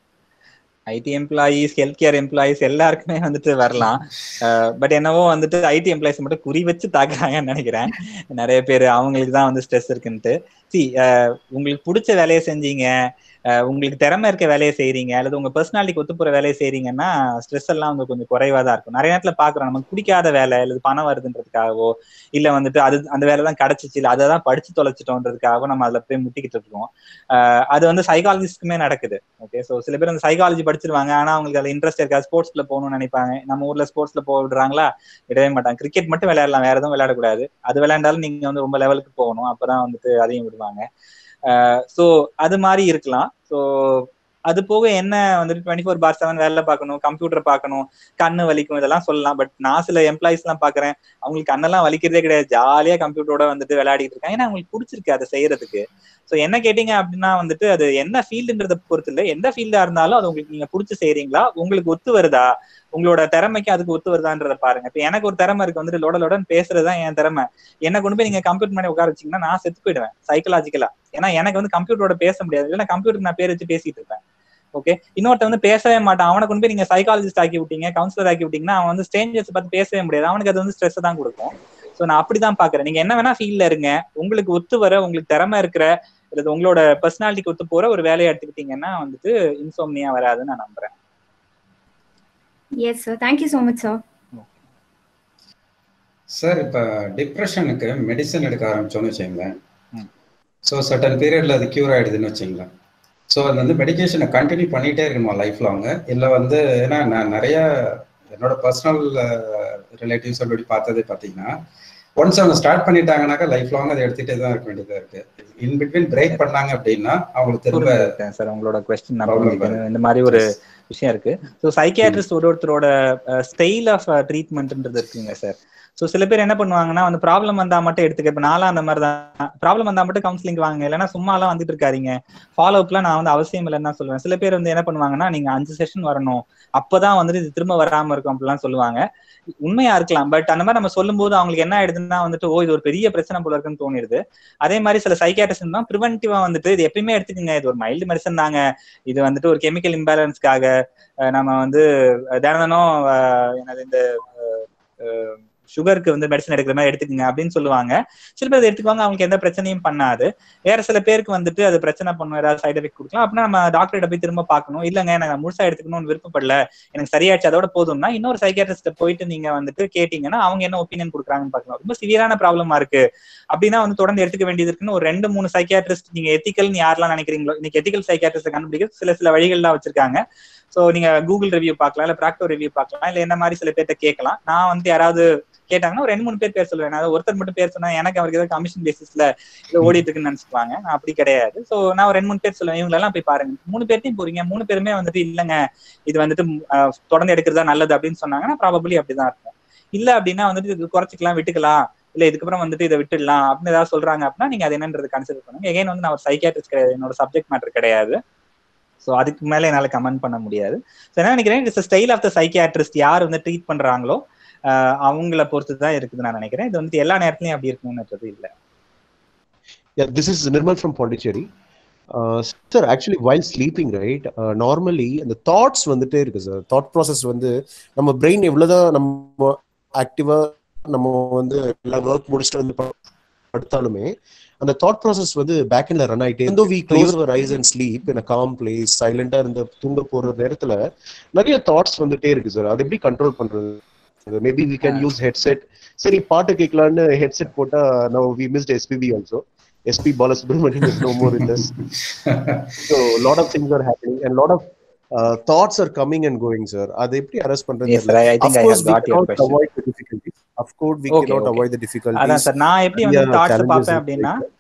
IT employees health care employees எல்லாருக்குமே வந்துட்டு வரலாம் பட் என்னவோ வந்துட்டு ஐடி எம்ப்ளாயிஸ் மட்டும் குறி வச்சு தாக்குறாங்கன்னு நினைக்கிறேன் நிறைய பேர் அவங்களுக்கு தான் வந்து ஸ்ட்ரெஸ் இருக்குன்ட்டு சி உங்களுக்கு பிடிச்ச வேலையை செஞ்சீங்க உங்களுக்கு திறமை இருக்க வேலையை செய்யறீங்க அல்லது உங்க பர்சனாலிட்டிக்கு ஒத்து போற வேலையை செய்யறீங்கன்னா ஸ்ட்ரெஸ் எல்லாம் வந்து கொஞ்சம் குறைவா தான் இருக்கும் நிறைய நேரத்துல பாக்குறோம் நமக்கு பிடிக்காத வேலை அல்லது பணம் வருதுன்றதுக்காகவோ இல்ல வந்துட்டு அது அந்த வேலை தான் கிடைச்சிச்சு இல்ல அதை தான் படிச்சு தொலைச்சிட்டோன்றதுக்காகவோ நம்ம அதுல போய் முட்டிக்கிட்டு இருக்கோம் அது வந்து சைக்காலஜிஸ்டுக்குமே நடக்குது ஓகே ஸோ சில பேர் அந்த சைக்காலஜி படிச்சிருவாங்க ஆனா அவங்களுக்கு அதுல இன்ட்ரெஸ்ட் இருக்காது ஸ்போர்ட்ஸ்ல போகணும்னு நினைப்பாங்க நம்ம ஊர்ல ஸ்போர்ட்ஸ்ல போக விடுறாங்களா விடவே மாட்டாங்க கிரிக்கெட் மட்டும் விளையாடலாம் வேற எதுவும் விளையாடக்கூடாது அது விளையாண்டாலும் நீங்க வந்து ரொம்ப லெவலுக்கு போகணும் அப்பதான் வந்துட்டு அதையும் விடுவாங்க ஸோ அது மாதிரி இருக்கலாம் ஸோ அது போக என்ன வந்துட்டு டுவெண்ட்டி ஃபோர் பார் செவன் வேலை பார்க்கணும் கம்ப்யூட்டர் பார்க்கணும் கண்ணு வலிக்கும் இதெல்லாம் சொல்லலாம் பட் நான் சில எம்ப்ளாயிஸ் எல்லாம் பாக்குறேன் அவங்களுக்கு கண்ணெல்லாம் வலிக்கிறதே கிடையாது ஜாலியா கம்ப்யூட்டரோட வந்துட்டு விளையாடிட்டு இருக்காங்க ஏன்னா அவங்களுக்கு பிடிச்சிருக்கு அதை செய்யறதுக்கு ஸோ என்ன கேட்டீங்க அப்படின்னா வந்துட்டு அது என்ன ஃபீல்டுன்றத பொறுத்து இல்லை எந்த ஃபீல்டா இருந்தாலும் அது உங்களுக்கு நீங்க பிடிச்சி செய்யறீங்களா உங்களுக்கு ஒத்து வருதா உங்களோட திறமைக்கு அதுக்கு ஒத்து வருதான்றத பாருங்க இப்ப எனக்கு ஒரு திறமை இருக்கு வந்துட்டு லோட லோடன் பேசுறதுதான் என் திறமை என்ன கொண்டு போய் நீங்க கம்ப்யூட்டர் மாதிரி உட்கார வச்சீங்கன்னா நான் செத்து போயிடுவேன் சைக்கலாஜிக்கலா ஏன்னா எனக்கு வந்து கம்ப்யூட்டரோட பேச முடியாது இல்லைன்னா கம்ப்யூட்டர் நான் பேர் வச்சு பேசிட்டு இருப்பேன் ஓகே இன்னொருத்த வந்து பேசவே மாட்டான் அவனை கொண்டு போய் நீங்க சைக்காலஜிஸ்ட் ஆக்கி விட்டீங்க கவுன்சிலர் ஆக்கி விட்டீங்கன்னா அவன் வந்து ஸ்ட்ரேஞ்சர்ஸ் பார்த்து பேசவே முடியாது அவனுக்கு அது வந்து ஸ்ட்ரெஸ் தான் கொடுக்கும் ஸோ நான் அப்படிதான் பாக்குறேன் நீங்க என்ன வேணா ஃபீல்ட்ல இருங்க உங்களுக்கு ஒத்து வர உங்களுக்கு திறமை இருக்கிற இல்லது உங்களோட பர்சனாலிட்டிக்கு ஒத்து போற ஒரு வேலையை எடுத்துக்கிட்டீங்கன்னா வந்துட்டு இன்சோம்னியா வராதுன்னு நான் நம்புறேன் yes sir thank you so much sir sir இப்போ டிப்ரெஷனுக்கு மெடிசன் எடுக்க ஆரம்பிச்சோன்னு வச்சுங்களேன் ஸோ சர்டன் பீரியட்ல அது கியூர் ஆயிடுதுன்னு வச்சுங்களேன் ஸோ அது வந்து மெடிக்கேஷனை கண்டினியூ பண்ணிகிட்டே இருக்கணுமா லைஃப் லாங் இல்லை வந்து ஏன்னா நான் நிறைய என்னோட பர்சனல் ரிலேட்டிவ்ஸ் அப்படி பார்த்தது பார்த்தீங்கன்னா ஒன்ஸ் அவங்க ஸ்டார்ட் பண்ணிட்டாங்கனாக்கா லைஃப் லாங் அதை எடுத்துகிட்டே தான் இருக்க வேண்டியதாக இருக்கு இன் பிட்வீன் பிரேக் பண்ணாங்க அப்படின்னா அவங்களுக்கு திரும்ப சார் உங்களோட கொஸ்டின் இந்த மாதிரி ஒரு விஷயம் இருக்கு ஸோ சைக்கியாட்ரிஸ்ட் ஒரு ஒருத்தரோட ஸ்டைல் ஆஃப் ட்ரீட்மெண்ட்ன்றது இருக்குங்க சார் ஸோ சில பேர் என்ன பண்ணுவாங்கன்னா வந்து ப்ராப்ளம் வந்தா மட்டும் எடுத்துக்க இப்போ நானும் அந்த மாதிரி தான் ப்ராப்ளம் வந்தா மட்டும் கவுன்சிலிங் வாங்க இல்லைன்னா சும்மாலாம் வந்துட்டு இருக்காதீங்க ஃபாலோ அப்லாம் நான் வந்து அவசியம் இல்லைன்னு தான் சொல்லுவேன் சில பேர் வந்து என்ன பண்ணுவாங்கன்னா நீங்க அஞ்சு செஷன் வரணும் அப்பதான் வந்துட்டு இது திரும்ப வராம இருக்கும் அப்படிலாம் சொல்லுவாங்க உண்மையா இருக்கலாம் பட் அந்த மாதிரி நம்ம சொல்லும்போது அவங்களுக்கு என்ன ஆயிடுதுன்னா வந்துட்டு ஓ இது ஒரு பெரிய பிரச்சனை போல இருக்குன்னு தோணிடுது அதே மாதிரி சில சைக்காட்டிஸ்ட் தான் ப்ரிவென்டிவா வந்துட்டு இது எப்பயுமே எடுத்துக்கங்க இது ஒரு மைல்டு மெடிசன் தாங்க இது வந்துட்டு ஒரு கெமிக்கல் இம்பேலன்ஸ்க்காக நம்ம வந்து தினம் தினம் என்னது இந்த சுகருக்கு வந்து மெடிசன் எடுக்கிற மாதிரி எடுத்துக்கங்க அப்படின்னு சொல்லுவாங்க சில பேர் எடுத்துக்குவாங்க அவங்களுக்கு எந்த பிரச்சனையும் பண்ணாது வேற சில பேருக்கு வந்துட்டு அது பிரச்சனை பண்ணும் ஏதாவது சைட் எஃபெக்ட் கொடுக்கலாம் அப்படின்னா நம்ம டாக்டர்கிட்ட போய் திரும்ப பார்க்கணும் இல்லைங்க நான் முழுசா எடுத்துக்கணும்னு விருப்பப்படல எனக்கு சரியாச்சு அதோட போதும்னா இன்னொரு சைக்காட்ரிஸ்ட போயிட்டு நீங்க வந்துட்டு கேட்டீங்கன்னா அவங்க என்ன ஒப்பீனியன் கொடுக்குறாங்கன்னு பார்க்கலாம் ரொம்ப சிவியரான ப்ராப்ளமா இருக்கு அப்படின்னா வந்து தொடர்ந்து எடுத்துக்க வேண்டியது இருக்குன்னு ஒரு ரெண்டு மூணு சைக்காட்ரிஸ்ட் நீங்க எத்திக்கல்னு யாரெல்லாம் நினைக்கிறீங்களோ இன்னைக்கு எத்திக்கல் சைக்காட்ரிஸ்ட் கண்டுபிடிக்க சில சில வழிகள்லாம் வச்சிருக்காங்க ஸோ நீங்க கூகுள் ரிவ்யூ பார்க்கலாம் இல்ல ப்ராக்டோ ரிவ்யூ பார்க்கலாம் இல்ல என்ன மாதிரி சில பேர்ட்ட கேட்கலாம் நான் வந்து யாராவது கேட்டாங்கன்னா ஒரு ரெண்டு மூணு பேர் பேர் சொல்லுவேன் அதாவது ஒருத்தர் மட்டும் பேர் சொன்னா எனக்கு அவருக்கு ஏதாவது கமிஷன் பேசிஸ்ல இது ஓடிட்டு இருக்குன்னு நினைச்சுக்குவாங்க நான் அப்படி கிடையாது ஸோ நான் ஒரு ரெண்டு மூணு பேர் சொல்லுவேன் இவங்க எல்லாம் போய் பாருங்க மூணு பேர்த்தையும் போறீங்க மூணு பேருமே வந்துட்டு இல்லைங்க இது வந்துட்டு தொடர்ந்து எடுக்கிறதா நல்லது அப்படின்னு சொன்னாங்கன்னா ப்ராபபிளி அப்படிதான் இருக்கும் இல்ல அப்படின்னா வந்துட்டு இது குறைச்சிக்கலாம் விட்டுக்கலாம் இல்ல இதுக்கப்புறம் வந்துட்டு இதை விட்டுடலாம் அப்படின்னு ஏதாவது சொல்றாங்க அப்படின்னா நீங்க அது என்னன்றது கன்சிடர் பண்ணுங்க எகைன் வந்து நான் ஒரு சைக்காட்ரிஸ்ட் கிடையாது என்னோட சப்ஜெக்ட் மேட்டர் கிடையாது ஸோ அதுக்கு மேல என்னால கமெண்ட் பண்ண முடியாது ஸோ என்ன நினைக்கிறேன் it's style of the psychiatrist யார் வந்து ட்ரீட் பண்றாங்களோ அவங்கள பொறுத்து தான் இருக்குது நான் நினைக்கிறேன் இது வந்து எல்லா நேரத்துலயும் அப்படி இருக்கணும்ன்றது இல்லை Yeah, this is Nirmal from Pondicherry. Uh, sir, actually, while sleeping, right, uh, normally அந்த தாட்ஸ் வந்துட்டே இருக்கு சார் தாட் ப்ராசஸ் வந்து நம்ம பிரெயின் எவ்வளவுதான் நம்ம ஆக்டிவா நம்ம வந்து எல்லா ஒர்க் முடிச்சுட்டு வந்து படுத்தாலுமே அந்த தாட் ப்ராசஸ் வந்து பேக் எண்ட்ல ரன் ஆயிட்டே இருந்தோ we close our eyes and sleep in calm place சைலண்டா இருந்த தூங்க போற நேரத்துல நிறைய தாட்ஸ் வந்துட்டே இருக்கு சார் அதை எப்படி கண்ட்ரோல் பண்றது maybe we can use headset சரி பாட்டு கேட்கலான்னு ஹெட்செட் போட்டா now we missed SPB also SP Balasubramaniam is no more in this so lot of things are happening and lot of thoughts are coming and going sir அதை எப்படி arrest பண்றது Yes, sir, I- I think I have got your question. Avoid the difficulties of course we Okay, cannot okay. avoid the அதான் difficulties sir நான் எப்படி வந்து Yeah, thoughts challenges பார்ப்பேன் is அப்படின்னா like-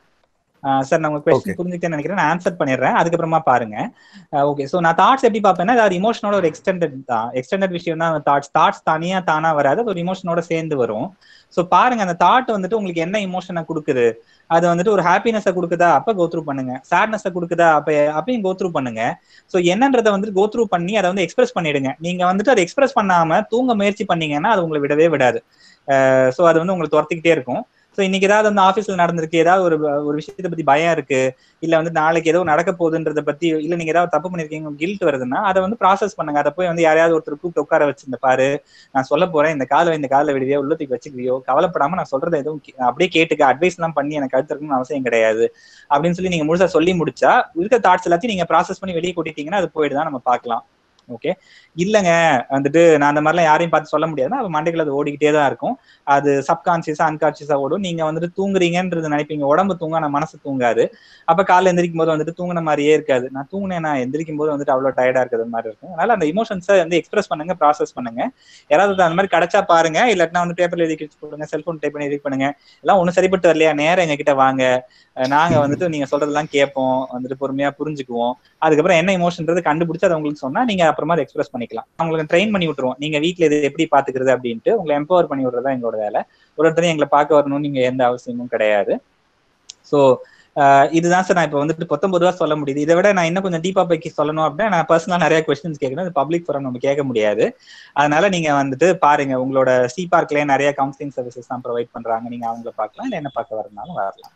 sir நான் உங்க கொஸ்டின் Okay. புரிஞ்சுக்கிட்டேன்னு நினைக்கிறேன் நான் ஆன்சர் பண்ணிடுறேன் அதுக்கப்புறமா பாருங்க ஓகே ஸோ நான் தாட்ஸ் எப்படி பார்ப்பேன்னா அது இமோஷனோட ஒரு எக்ஸ்டெண்டட் தான் எக்ஸ்டெண்டட் விஷயம் தான் தாட்ஸ் தாட்ஸ் தனியா தானா வராது அது ஒரு இமோஷனோட சேர்ந்து வரும் ஸோ பாருங்க அந்த தாட் வந்துட்டு உங்களுக்கு என்ன இமோஷனை கொடுக்குது அது வந்துட்டு ஒரு ஹாப்பினஸை கொடுக்குதா அப்ப கோத்ரூ பண்ணுங்க சேட்னஸை கொடுக்குதா அப்ப அப்பயும் கோத்ரூ பண்ணுங்க ஸோ என்னன்றதை வந்துட்டு கோத்ரூ பண்ணி அதை வந்து எக்ஸ்பிரஸ் பண்ணிடுங்க நீங்க வந்துட்டு அதை எக்ஸ்பிரஸ் பண்ணாம தூங்க முயற்சி பண்ணீங்கன்னா அது உங்களை விடவே விடாது ஸோ அது வந்து உங்களை துரத்திக்கிட்டே இருக்கும் ஸோ இன்னைக்கு ஏதாவது வந்து ஆஃபீஸ்ல நடந்திருக்கு ஏதாவது ஒரு ஒரு விஷயத்தை பத்தி பயம் இருக்கு இல்ல வந்து நாளைக்கு ஏதோ நடக்க போகுதுன்றத பத்தி இல்ல நீங்க ஏதாவது தப்பு பண்ணிருக்கீங்க கில்ட் வருதுன்னா அதை வந்து ப்ராசஸ் பண்ணுங்க அதை போய் வந்து யாரையாவது ஒருத்தர் கூப்பிட்டு உட்கார வச்சிருந்த பாரு நான் சொல்ல போறேன் இந்த காலை இந்த காலில் விடுவியோ உள்ளத்துக்கு வச்சுக்குவியோ கவலைப்படாம நான் சொல்றதை எதுவும் கே- அப்படியே கேட்டுக்க அட்வைஸ் எல்லாம் பண்ணி எனக்கு அடுத்து இருக்கணும்னு அவசியம் கிடையாது அப்படின்னு சொல்லி நீங்க முழுசா சொல்லி முடிச்சா இருக்க தாட்ஸ் எல்லாத்தையும் நீங்க ப்ராசஸ் பண்ணி வெளியே கூட்டிட்டீங்கன்னா அது போயிட்டு நம்ம பார்க்கலாம் ஓகே இல்லைங்க வந்துட்டு நான் அந்த மாதிரிலாம் யாரையும் பார்த்து சொல்ல முடியாதுன்னா அது மண்டைக்குள்ள அது ஓடிக்கிட்டே தான் இருக்கும் அது சப்கான்சியஸா அன்கான்சியஸா ஓடும் நீங்க வந்துட்டு தூங்குறீங்கன்றது நினைப்பீங்க உடம்பு தூங்க ஆனா மனசு தூங்காது அப்ப காலைல எந்திரிக்கும் போது வந்துட்டு தூங்குன மாதிரியே இருக்காது நான் தூங்கினேன் நான் எந்திரிக்கும் போது வந்துட்டு அவ்வளவு டயர்டா இருக்கிறது மாதிரி இருக்கும் அதனால அந்த இமோஷன்ஸை வந்து எக்ஸ்பிரஸ் பண்ணுங்க ப்ராசஸ் பண்ணுங்க யாராவது அந்த மாதிரி கிடைச்சா பாருங்க இல்லாட்டினா வந்து பேப்பர்ல எழுதி கிழிச்சு போடுங்க செல்போன் டைப் பண்ணி எடிட் பண்ணுங்க எல்லாம் ஒன்றும் சரிப்பட்டு வரலையா நேரம் எங்க கிட்ட வாங்க அஹ் நாங்க வந்துட்டு நீங்க சொல்றதெல்லாம் கேட்போம் வந்துட்டு பொறுமையா புரிஞ்சுக்குவோம் அதுக்கப்புறம் என்ன இமோஷன்றது கண்டுபிடிச்சு அதை உங்களுக்கு சொன்னா நீங்க அப்புறமா அதை எக்ஸ்பிரஸ் பண்ணிக்கலாம் அவங்களுக்கு ட்ரெயின் பண்ணி விட்டுருவோம் நீங்க வீட்ல இது எப்படி பாத்துக்கிறது அப்படின்ட்டு உங்களை எம்பவர் பண்ணி விடுறதா எங்களோட வேலை ஒரு ஒருத்தரையும் எங்களை பார்க்க வரணும்னு நீங்க எந்த அவசியமும் கிடையாது ஸோ இதுதான் சார் நான் இப்போ வந்துட்டு பத்தொன்பது ரூபா சொல்ல முடியுது இதை விட நான் இன்னும் கொஞ்சம் டீப்பா போய் சொல்லணும் அப்படின்னா நான் பர்சனலா நிறைய கொஸ்டின்ஸ் கேட்கணும் இது பப்ளிக் ஃபோரம் நம்ம கேட்க முடியாது அதனால நீங்க வந்துட்டு பாருங்க உங்களோட சி பார்க்லயே நிறைய கவுன்சிலிங் சர்வீசஸ் தான் ப்ரொவைட் பண்றாங்க நீங்க அவங்கள பார்க்கலாம் இல்ல என்ன பார்க்க வரனாலும் வரலாம்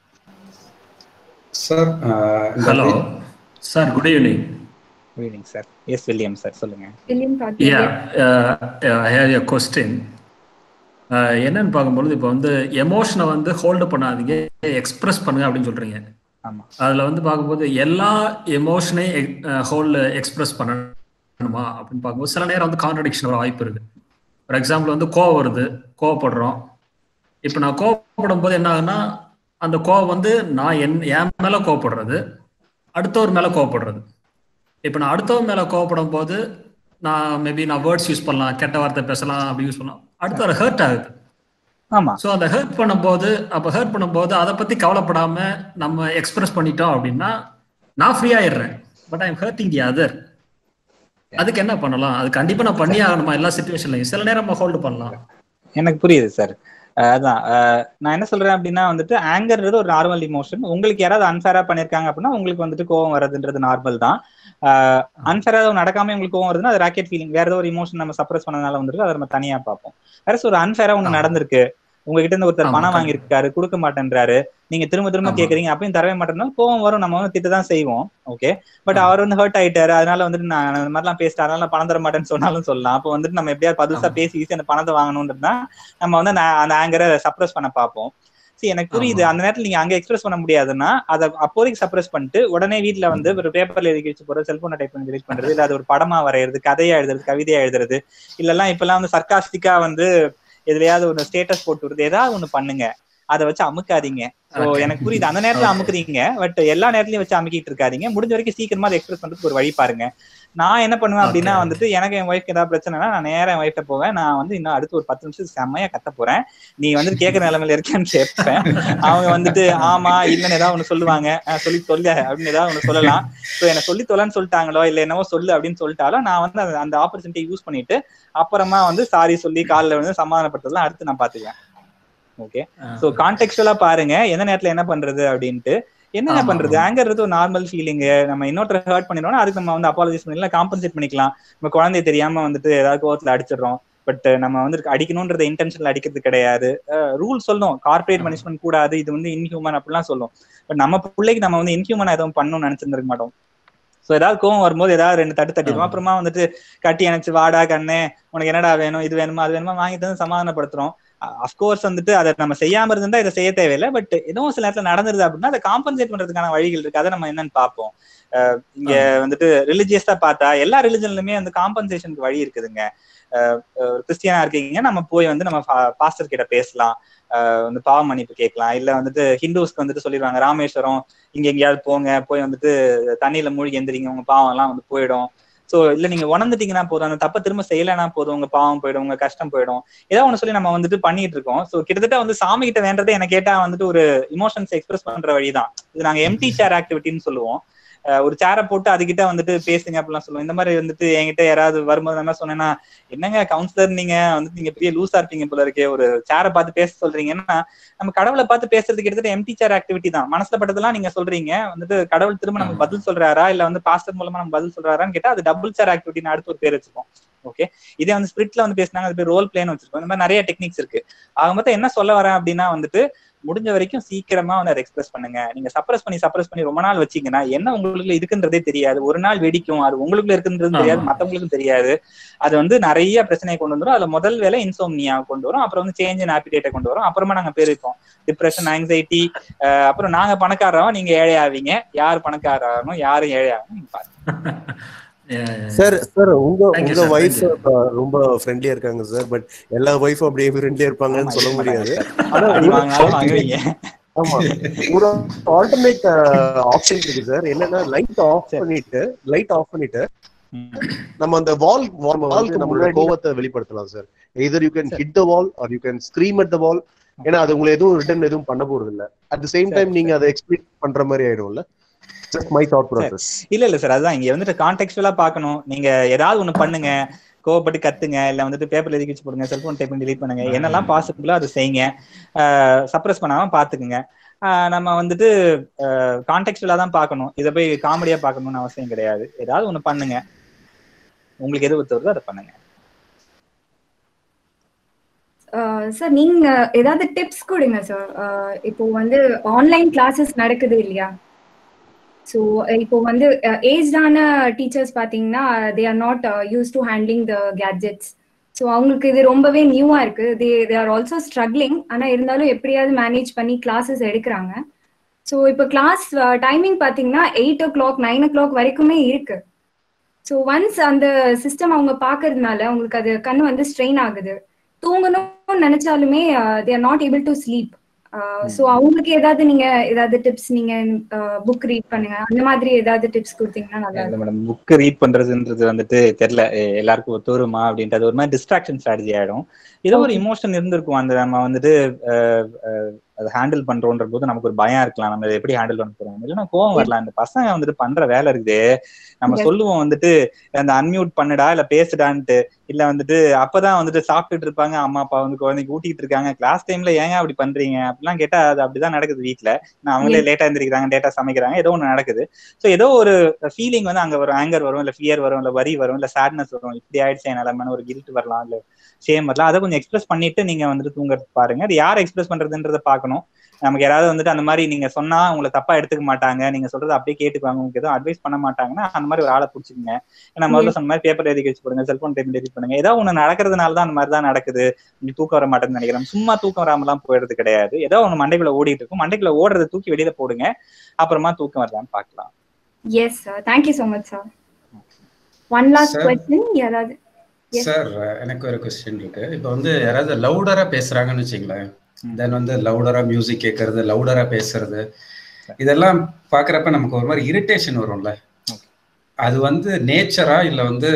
sir hello sir good evening good evening sir yes William sir சொல்லுங்க William yeah Karthikeyan I have a question என்னன்னு பார்க்கும்பொழுது இப்போ வந்து எமோஷனை வந்து ஹோல்டு பண்ணாதீங்க எக்ஸ்பிரஸ் பண்ணுங்க அப்படின்னு சொல்றீங்க ஆமா அதில் வந்து பார்க்கும்போது எல்லா எமோஷனையும் ஹோல்டு எக்ஸ்பிரஸ் பண்ணணுமா அப்படின்னு பார்க்கும்போது சில நேரம் வந்து கான்ட்ரடிக்ஷன் வர வாய்ப்பு இருக்கு ஃபார் எக்ஸாம்பிள் வந்து கோவம் வருது கோவப்படுறோம் இப்போ நான் கோவப்படும் போது என்ன ஆகுன்னா அந்த கோவம் வந்து நான் என் என் மேலே கோவப்படுறது அடுத்தவர் மேலே கோவப்படுறது இப்போ நான் அடுத்தவன் மேலே கோவப்படும் போது நான் மேபி நான் வேர்ட்ஸ் யூஸ் பண்ணலாம் கெட்ட வார்த்தை பேசலாம் அப்படி யூஸ் பண்ணலாம் அடுத்தவர் ஹர்ட் ஆகுது ஆமா ஸோ அந்த ஹர்ட் பண்ணும்போது அப்போ ஹர்ட் பண்ணும்போது அதை பத்தி கவலைப்படாம நம்ம எக்ஸ்பிரஸ் பண்ணிட்டோம் அப்படின்னா நான் ஃப்ரீ ஆயிடுறேன் but I'm hurting the other அதுக்கு என்ன பண்ணலாம் அது கண்டிப்பா நான் பண்ணி ஆகணுமா எல்லா சுச்சுவேஷன்லையும் சில நேரம் நம்ம ஹோல்டு பண்ணலாம் எனக்கு புரியுது சார் அதான் அஹ் நான் என்ன சொல்றேன் அப்படின்னா வந்துட்டு ஆங்கர்ன்றது ஒரு நார்மல் இமோஷன் உங்களுக்கு யாராவது அன்ஃபேரா பண்ணிருக்காங்க அப்படின்னா உங்களுக்கு வந்துட்டு கோவம் வர்றதுன்றது நார்மல் தான் அன்ஃபேரா நடக்காம உங்களுக்கு கோவம் வருதுன்னா அது ராக்கெட் ஃபீலிங் வேற ஏதோ ஒரு இமோஷன் நம்ம சப்ரஸ் பண்ணனால வந்துருக்கு அதை நம்ம தனியா பார்ப்போம் வேற ஒரு அன்ஃபேரா ஒண்ணு நடந்திருக்கு உங்ககிட்ட இருந்து ஒருத்தர் ஆமா, பணம் கண்டிப்பா. வாங்கியிருக்காரு கொடுக்க மாட்டேன்றாரு நீங்க திரும்ப திரும்ப ஆமா. கேக்குறீங்க அப்பயும் தரவே மாட்டேன்னா கோவம் வரும் நம்ம வந்து திட்ட தான் செய்வோம் ஓகே பட் ஆமா. அவர் வந்து ஹர்ட் ஆயிட்டாரு அதனால வந்துட்டு நான் அந்த மாதிரிலாம் பேசிட்டு அதனால நான் பணம் தர மாட்டேன்னு சொன்னாலும் சொல்லலாம் அப்போ வந்துட்டு நம்ம எப்படியாவது பதுசா ஆமா. பேசி ஈஸி அந்த பணத்தை வாங்கணும்ன்றதுனா நம்ம வந்து அந்த அந்த ஆங்கரை சப்ரஸ் பண்ண பார்ப்போம் சரி எனக்கு புரியுது ஆமா. அந்த நேரத்துல நீங்க அங்க எக்ஸ்பிரஸ் பண்ண முடியாதுன்னா அதை அப்போதைக்கு சப்ரஸ் பண்ணிட்டு உடனே வீட்ல வந்து ஒரு பேப்பர்ல எழுதி வச்சு போறது செல்போனை டைப் பண்ணி delete பண்றது இல்ல அது ஒரு படமா வரைகிறது கதையா எழுதுறது கவிதையா எழுதுறது இல்லெல்லாம் இப்பெல்லாம் வந்து சர்க்காஸ்டிக்கா வந்து எதுலயாவது ஒரு ஸ்டேட்டஸ் போட்டு விடுறது ஏதாவது ஒண்ணு பண்ணுங்க அதை வச்சு அமுக்காதீங்க சோ Okay. எனக்கு புரியுது அந்த நேரத்துல Okay. அமுக்குறீங்க பட் எல்லா நேரத்துலயும் வச்சு அமுக்கிட்டு இருக்காதீங்க முடிஞ்ச வரைக்கும் சீக்கிரமா அதை எக்ஸ்பிரஸ் பண்றதுக்கு ஒரு வழி பாருங்க நான் என்ன பண்ணுவேன் அப்படின்னா Okay. வந்துட்டு எனக்கு என் ஒய்ஃப்க்கு ஏதாவது பிரச்சனைனா நான் நேரா என் ஒய்ஃப்ட்ட போவேன் நான் வந்து இன்னும் அடுத்து ஒரு பத்து நிமிஷம் செம்மையா கத்த போறேன் நீ வந்து கேட்கற நிலைமையில இருக்கேன்னு கேட்பேன் அவங்க வந்துட்டு ஆமா இல்லன்னு ஏதாவது ஒண்ணு சொல்லுவாங்க "அஹ் சொல்லி சொல்ல அப்படின்னு ஏதாவது ஒண்ணு சொல்லலாம் சோ என்ன சொல்லி தொலைன்னு சொல்லிட்டாங்களோ இல்ல என்னவோ சொல்லு அப்படின்னு சொல்லிட்டாலும் நான் வந்து அந்த- அந்த ஆப்பர்ச்சுனிட்டி யூஸ் பண்ணிட்டு அப்புறமா வந்து சாரி சொல்லி காலில் வந்து சமாதானப்படுத்தலாம் அடுத்து நான் பாத்துக்குவேன் ஓகே சோ கான்டெக்சுவலா பாருங்க எந்த நேரத்துல என்ன பண்றது அப்படின்ட்டு என்னங்க ஆமா, பண்றது ஆமா. ஆங்கர்றது ஒரு நார்மல் ஃபீலிங் நம்ம இன்னொருத்தர் ஹர்ட் பண்ணிடுறோம் அதுக்கு நம்ம வந்து அப்பாலஜைஸ் பண்ணிக்கலாம் காம்பன்சேட் பண்ணிக்கலாம் நம்ம குழந்தை தெரியாம வந்துட்டு ஏதாவது கோவத்துல அடிச்சிடுறோம் பட் நம்ம வந்து அடிக்கணும்ன்றத இன்டென்ஷன்ல அடிக்கிறது கிடையாது ரூல் சொல்லும் கார்பரேட் பனிஷ்மெண்ட் கூடாது இது வந்து இன்ஹியூமன் அப்படிலாம் சொல்லும் பட் நம்ம பிள்ளைக்கு நம்ம வந்து இன்ஹியூமன் எதுவும் பண்ணணும்னு நினைச்சிருந்திருக்க மாட்டோம் சோ ஏதாவது கோவம் வரும்போது ஏதாவது ரெண்டு தட்டு தட்டிடுவோம் ஆமா. அப்புறமா வந்துட்டு கட்டி அணைச்சு வாடா கண்ணே உனக்கு என்னடா வேணும் இது வேணுமா அது வேணுமா வாங்கி தந்து சமாதானப்படுத்துறோம் அஃப்கோர்ஸ் வந்துட்டு அதை நம்ம செய்யாம இருந்தா இதை செய்ய தேவையில்லை பட் ஏதோ சில நேரத்துல நடந்துருது அப்படின்னா அதை காம்பன்சேட் பண்றதுக்கான வழிகள் இருக்கு அதை நம்ம என்னன்னு பார்ப்போம் அஹ் இங்க வந்துட்டு ரிலிஜியஸா பார்த்தா எல்லா ரிலிஜன்லயுமே அந்த காம்பன்சேஷனுக்கு வழி இருக்குதுங்க கிறிஸ்டியனா இருக்கீங்க நம்ம போய் வந்து நம்ம பாஸ்டர் கிட்ட பேசலாம் அஹ் வந்து பாவ மன்னிப்பு கேட்கலாம் இல்ல வந்துட்டு ஹிந்துஸ்க்கு வந்துட்டு சொல்லிடுவாங்க ராமேஸ்வரம் இங்க எங்கேயாவது போங்க போய் வந்துட்டு தண்ணியில மூழ்கி எந்திரிங்க உங்க பாவம் எல்லாம் வந்து போயிடும் சோ இல்ல நீங்க உணர்ந்துட்டீங்கன்னா போதும் அந்த தப்ப திரும்ப செய்யலைன்னா போதும் உங்க பாவம் போயிடும் உங்க கஷ்டம் போயிடும் ஏதோ ஒண்ணு சொல்லி நம்ம வந்துட்டு பண்ணிட்டு இருக்கோம் சோ கிட்டத்தட்ட வந்து சாமி கிட்ட வேண்டதே என்ன கேட்டா வந்துட்டு ஒரு இமோஷன்ஸ் எக்ஸ்பிரஸ் பண்ற வழிதான் இது நாங்க எம்டி சேர் ஆக்டிவிட்டின்னு சொல்லுவோம் அஹ் ஒரு சேரை போட்டு அதுகிட்ட வந்துட்டு பேசுங்க அப்படிலாம் சொல்லுவோம் இந்த மாதிரி வந்துட்டு என்கிட்ட யாராவது வரும்போது நான் என்ன சொன்னேன்னா என்னங்க கவுன்சிலர் நீங்க வந்துட்டு நீங்க பெரிய லூஸா இருப்பீங்க போல இருக்கே ஒரு சேரை பார்த்து பேச சொல்றீங்கன்னா நம்ம கடவுளை பார்த்து பேசுறது கிட்டத்தட்ட எம்டி சேர் ஆக்டிவிட்டி தான் மனசுல பட்டதெல்லாம் நீங்க சொல்றீங்க வந்துட்டு கடவுள் திரும்ப நமக்கு பதில் சொல்றாரா இல்ல வந்து பாஸ்டர் மூலமா நம்ம பதில் சொல்றாரான்னு கேட்டா அது டபுள் சேர் ஆக்டிவிட்டின்னு அடுத்து ஒரு பேர் வச்சிருக்கோம் ஓகே இதே வந்து ஸ்பிரிட்ல வந்து பேசினாங்க அது பேர் ரோல் பிளேன்னு வச்சிருக்கோம் இந்த மாதிரி நிறைய டெக்னிக்ஸ் இருக்கு ஆக மொத்தம் என்ன சொல்ல வரேன் அப்படின்னா வந்துட்டு முடிஞ்ச வரைக்கும் சீக்கிரமா வந்து அதை எக்ஸ்பிரஸ் பண்ணுங்க நீங்க சப்ரஸ் பண்ணி சப்ரஸ் பண்ணி ரொம்ப நாள் வச்சீங்கன்னா என்ன உங்களுக்கு இருக்குன்றதே தெரியாது ஒரு நாள் வெடிக்கும் அது உங்களுக்குள்ள இருக்குன்றது தெரியாது ஆமா. மத்தவங்களுக்கும் தெரியாது அது வந்து நிறைய பிரச்சனையை கொண்டு வந்துரும் அதுல முதல் வேலை இன்சோம்னியா கொண்டு வரும் அப்புறம் வந்து சேஞ்ச் இன் ஆப்பிடேட்டை கொண்டு வரும் அப்புறமா நாங்க பேருக்கோம் டிப்ரெஷன் ஆங்ஸைட்டி அப்புறம் நாங்க பணக்காரரோம் நீங்க ஏழை ஆவீங்க யார் பணக்காரரும் யாரும் ஏழை ஆகணும் நீங்க பாருங்க சார் சார் உங்க Thank you, உங்க sir. ஒய்ஃப் Thank ரொம்ப ஃப்ரெண்ட்லியா இருக்காங்க சார் பட் எல்லா ஒய்ஃபும் அப்படியே ஃப்ரெண்ட்லியா இருப்பாங்கன்னு சொல்ல முடியாது ஆனா அடி ஒரு வாங்கினாலும் வாங்குவீங்க ஆமா ஒரு ஆல்டர்னேட் ஆப்ஷன் இருக்கு சார் என்னன்னா லைட் ஆஃப் சரி. பண்ணிட்டு லைட் ஆஃப் பண்ணிட்டு ம். நம்ம அந்த வால் வால்க்கு நம்மளோட கோவத்தை வெளிப்படுத்தலாம் sir either you can hit the wall or you can scream at the wall ஏன்னா அது உங்களை எதுவும் ரிட்டர்ன் எதுவும் பண்ண போறது இல்ல அட் த சேம் சரி, டைம் நீங்க அதை எக்ஸ்பிளைன் பண்ற மாதிரி ஆயிடும்ல ஜஸ்ட் மை தாட் ப்ராசஸ் இல்ல இல்ல சார் அதுதான் இங்க வந்துட்டு கான்டெக்சுவலா பார்க்கணும் நீங்க ஏதாவது ஒண்ணு பண்ணுங்க கோவப்பட்டு கத்துங்க இல்ல வந்துட்டு பேப்பர்ல எழுதி வச்சு போடுங்க செல்போன் டைப் பண்ணி delete பண்ணுங்க என்னெல்லாம் பாசிபிளோ அதை செய்யுங்க சப்ரஸ் பண்ணாம பாத்துக்குங்க ஆஹ் நம்ம வந்துட்டு கான்டெக்சுவலா தான் பார்க்கணும் இதை போய் காமெடியா பார்க்கணும்னு அவசியம் கிடையாது ஏதாவது ஒண்ணு பண்ணுங்க உங்களுக்கு எது ஒத்து வருதோ அதை பண்ணுங்க சார் நீங்க ஏதாவது டிப்ஸ் கொடுங்க சார் இப்போ வந்து ஆன்லைன் கிளாஸஸ் நடக்குது இல்லையா ஸோ இப்போ வந்து ஏஜ்டான டீச்சர்ஸ் பார்த்தீங்கன்னா they are not use to handling the gadgets so அவங்களுக்கு இது ரொம்பவே நியூவாக இருக்கு they they are also struggling ஆனால் இருந்தாலும் எப்படியாவது மேனேஜ் பண்ணி கிளாஸஸ் எடுக்கிறாங்க ஸோ இப்போ கிளாஸ் டைமிங் பார்த்தீங்கன்னா eight o'clock nine o'clock வரைக்குமே இருக்கு ஸோ ஒன்ஸ் அந்த சிஸ்டம் அவங்க பார்க்கறதுனால அவங்களுக்கு அது கண்ணு வந்து ஸ்ட்ரெயின் ஆகுது தூங்கணும்னு நினைச்சாலுமே they are not able to sleep so அவங்களுக்கு ஏதாவது நீங்க ஏதாவது டிப்ஸ் நீங்க புக் ரீட் பண்ணுங்க அந்த மாதிரி ஏதாவது டிப்ஸ் கொடுத்தீங்கன்னா நல்லா இல்ல மேடம் புக் ரீட் பண்றதுன்றது வந்துட்டு தெரியல எ- எல்லாருக்கும் ஒத்து வருமா அப்படின்றது ஒரு மாதிரி டிஸ்ட்ராக்ஷன் ஸ்ட்ராட்டஜி ஆயிடும் ஏதோ ஒரு Okay. இமோஷன் இருந்திருக்கும் அந்த நம்ம வந்துட்டு அஹ், அஹ், அதை ஹேண்டில் பண்றோன்ற போது நமக்கு ஒரு பயம் இருக்கலாம் நம்ம இதை எப்படி ஹேண்டில் பண்ண போறோம் மேடம் இல்லைன்னா கோவம் வரலாம் இந்த பசங்க வந்துட்டு பண்ற வேலை இருக்குது நம்ம Yes. சொல்லுவோம் வந்துட்டு அந்த அன்மியூட் பண்ணுடா இல்ல பேசுடான்ட்டு இல்ல வந்துட்டு அப்பதான் வந்துட்டு சாப்பிட்டுட்டு இருப்பாங்க அம்மா அப்பா வந்து குழந்தைக்கு ஊட்டிட்டு இருக்காங்க கிளாஸ் டைம்ல ஏங்க அப்படி பண்றீங்க அப்படிலாம் கேட்டா அது அப்படிதான் நடக்குது வீட்ல நான் அவங்களே லேட்டா எந்திரிக்கிறாங்க லேட்டா சமைக்கிறாங்க ஏதோ ஒண்ணு நடக்குது சோ ஏதோ ஒரு ஃபீலிங் வந்து அங்க வரும் ஆங்கர் வரும் இல்ல ஃபியர் வரும் இல்ல வரி வரும் இல்ல சேட்னஸ் வரும் இப்படி ஆயிடுச்சு என் நிலைமைன்னு ஒரு கில்ட் வரலாம் இல்ல ஷேம் வரலாம் அதை கொஞ்சம் எக்ஸ்பிரஸ் பண்ணிட்டு நீங்க வந்துட்டு தூங்குறது பாருங்க அது யார் எக்ஸ்பிரஸ் பண்றதுன்றத பார்க்கணும் நமக்கு யாராவது வந்துட்டு அந்த மாதிரி நீங்க சொன்னா உங்களை தப்பா எடுத்துக்க மாட்டாங்க நீங்க சொல்றது அப்படியே கேட்டுக்குவாங்க உங்களுக்கு எதுவும் அட்வைஸ் பண்ண மாட்டாங்கன்னா அந்த மாதிரி ஒரு ஆளை பிடிச்சிக்கங்க ஏன்னா முதல்ல சொன்ன மாதிரி பேப்பர் எழுதி வச்சு போடுங்க செல்போன் டைம் எழுதி பண்ணுங்க ஏதோ ஒண்ணு நடக்கிறதுனால தான் அந்த மாதிரி தான் நடக்குது இப்படி தூக்கம் வர மாட்டேன்னு நினைக்கிறேன் சும்மா தூக்கம் வராமலாம் போயிடுறது கிடையாது ஏதோ ஒண்ணு மண்டைக்குள்ள ஓடிட்டு இருக்கும் மண்டைக்குள்ள ஓடுறத தூக்கி வெளியில போடுங்க அப்புறமா தூக்கம் வருதான்னு பார்க்கலாம் yes sir thank you so much sir one last Sir. Question யாராவது Yes. சார் எனக்கு ஒரு கொஸ்டின் இருக்கு இப்போ வந்து யாராவது லவுடரா பேசுறாங்கன்னு வச்சுங்களேன் தென் வந்து லவுடரா மியூசிக் கேட்கறது லவுடரா பேசுறது இதெல்லாம் பாக்குறப்ப நமக்கு ஒரு மாதிரி இரிட்டேஷன் வரும்ல அது வந்து நேச்சரா இல்ல வந்து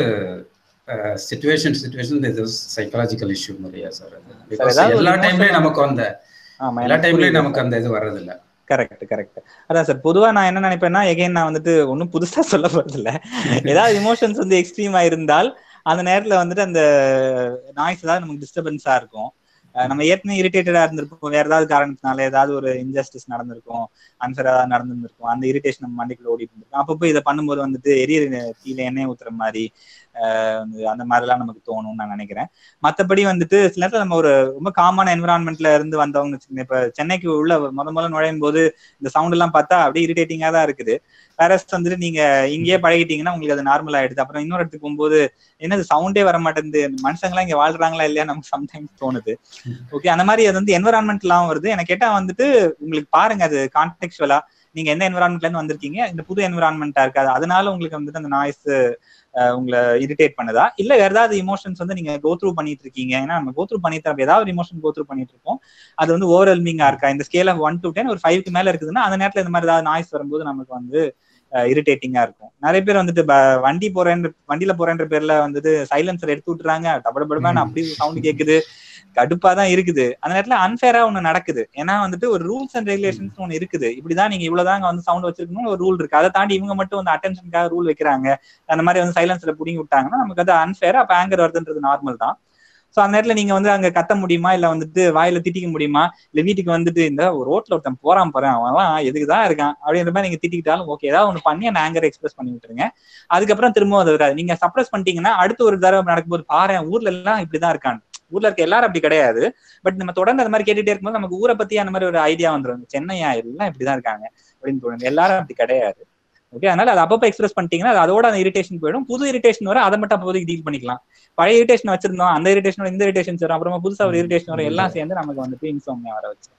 சுச்சுவேஷன் சுச்சுவேஷன் இது சைக்காலஜிக்கல் இஷ்யூ மாதிரியா சார் அது பிகாஸ் ஏதாவது ஒரு எல்லா emotion டைம்லயும் நமக்கு அந்த ஆமா எல்லா எனக்கு டைம்லயும் புரியுது நமக்கு அந்த இது வர்றதில்ல கரெக்ட் கரெக்ட் அதான் சார் பொதுவா நான் என்ன நினைப்பேன்னா எகைன் நான் வந்துட்டு ஒன்றும் புதுசா சொல்ல போறது இல்ல ஏதாவது இமோஷன்ஸ் வந்து எக்ஸ்ட்ரீமா இருந்தால் அந்த நேரத்துல வந்துட்டு அந்த நாய்ஸ் ஏதாவது நமக்கு டிஸ்டர்பன்ஸா இருக்கும் அஹ் நம்ம ஏற்கனவே இரிட்டேட்டடா இருந்திருப்போம் வேற ஏதாவது காரணத்தினால ஏதாவது ஒரு இன்ஜஸ்டிஸ் நடந்திருக்கும் அன்ஃபேரா நடந்திருந்திருக்கும் அந்த இரிட்டேஷன் நம்ம மண்டைக்குள்ள ஓடிட்டு இருந்திருக்கும் அப்பப்போ இதை பண்ணும்போது வந்துட்டு எரிய தீல எண்ணெய் ஊத்துற மாதிரி ஆஹ் வந்து அந்த மாதிரிலாம் நமக்கு தோணும்னு நான் நினைக்கிறேன் மத்தபடி வந்துட்டு சில நேரத்துல நம்ம ஒரு ரொம்ப காமான என்விரான்மெண்ட்ல இருந்து வந்தவங்கன்னு வச்சுக்கோங்க இப்ப சென்னைக்கு உள்ள முத முதல்ல நுழையும் போது இந்த சவுண்ட் எல்லாம் பார்த்தா அப்படியே இரிட்டேட்டிங்கா தான் இருக்குது வேற வந்துட்டு நீங்க இங்கேயே பழகிட்டீங்கன்னா உங்களுக்கு அது நார்மல் ஆயிடுது அப்புறம் இன்னொரு இடத்துக்கு போகும்போது என்னது சவுண்டே வர மாட்டேங்குது மனுஷங்களாம் இங்க வாழ்றாங்களா இல்லையா நமக்கு சம்டைம்ஸ் தோணுது ஓகே அந்த மாதிரி அது வந்து என்விரான்மெண்ட்லாம் வருது எனக்கு கேட்டா வந்துட்டு உங்களுக்கு பாருங்க அது கான்டெக்சுவலா நீங்க எந்த என்விரான்மெண்ட்ல இருந்து வந்திருக்கீங்க இந்த புது என்விரான்மெண்டா இருக்காது அதனால உங்களுக்கு வந்துட்டு அந்த நாய்ஸ் உங்களை இரிட்டேட் பண்ணுதா இல்ல வேற ஏதாவது இமோஷன்ஸ் வந்து நீங்க கோ த்ரூ பண்ணிட்டு இருக்கீங்க ஏன்னா நம்ம கோ த்ரூ பண்ணிட்டு அப்ப ஏதாவது இமோஷன் கோ த்ரூ பண்ணிட்டு இருக்கோம் அது வந்து ஓவர்வெல்மிங்கா இருக்கா இந்த scale of one to ten ஒரு ஃபைவ்க்கு மேல இருக்குதுன்னா அந்த நேரத்துல இந்த மாதிரி ஏதாவது நாய்ஸ் வரும்போது நமக்கு வந்து இரிட்டேட்டிங்கா இருக்கும் நிறைய பேர் வந்துட்டு ப- வண்டி போறேன்ற வண்டியில போறேன்ற பேர்ல வந்துட்டு சைலன்சர் எடுத்து விட்டுறாங்க டபடபடமான அப்படி சவுண்ட் கேக்குது கடுப்பா தான் இருக்குது அந்த நேரத்துல அன்ஃபேரா ஒண்ணு நடக்குது ஏன்னா வந்துட்டு ஒரு ரூல்ஸ் அண்ட் ரெகுலேஷன்ஸ் ஒண்ணு இருக்குது இப்படிதான் நீங்க இவ்வளவுதாங்க வந்து சவுண்ட் வச்சிருக்கணும் ஒரு ரூல் இருக்கு அதை தாண்டி இவங்க மட்டும் வந்து அட்டென்ஷனுக்காக ரூல் வைக்கிறாங்க அந்த மாதிரி வந்து சைலன்ஸ்ல புடிங்கி விட்டாங்கன்னா நமக்கு அது அன்ஃபேர் அப்ப ஆங்கர் வருதுன்றது நார்மல் தான் சோ அந்த நேரத்துல நீங்க வந்து அங்க கத்த முடியுமா இல்ல வந்துட்டு வாயில திட்டிக்க முடியுமா இல்ல வீட்டுக்கு வந்துட்டு இந்த ஒரு ரோட்ல ஒருத்தன் போறான் போறேன் அவன் எதுக்குதான் இருக்கான் அப்படின்ற மாதிரி நீங்க திட்டிக்கிட்டாலும் ஓகே ஏதாவது ஒண்ணு பண்ணி அந்த ஆங்கர் எக்ஸ்பிரஸ் பண்ணி விட்டுருங்க அதுக்கப்புறம் திரும்ப அது வராது நீங்க சப்ரஸ் பண்ணிட்டீங்கன்னா அடுத்த ஒரு தடவை நடக்கும்போது பாரு ஊர்ல எல்லாம் இப்படிதான் இருக்கான் ஊர்ல இருக்க எல்லாரும் அப்படி கிடையாது பட் நம்ம தொடர்ந்து அந்த மாதிரி கேட்டுட்டே இருக்கும்போது நமக்கு ஊரை பத்தி அந்த மாதிரி ஒரு ஐடியா வந்துரும் சென்னையா எல்லாம் இப்படிதான் இருக்காங்க அப்படின்னு தோணும் எல்லாரும் அப்படி கிடையாது ஓகே அதனால அது அப்பப்போ எக்ஸ்பிரஸ் பண்ணிட்டீங்கன்னா அது அதோட அந்த இரிட்டேஷன் போயிடும் புது இரிட்டேஷன் வர அதை மட்டும் அப்போதைக்கு டீல் பண்ணிக்கலாம் பழைய இரிட்டேஷன் வச்சிருந்தோம் அந்த இரிட்டேஷன் இந்த இரிட்டேஷன் வரும் அப்புறமா புதுசா ஒரு இரிட்டேஷன் வரும் எல்லாம் சேர்ந்து நமக்கு வந்துட்டு இன்சோம்னியா வர வச்சு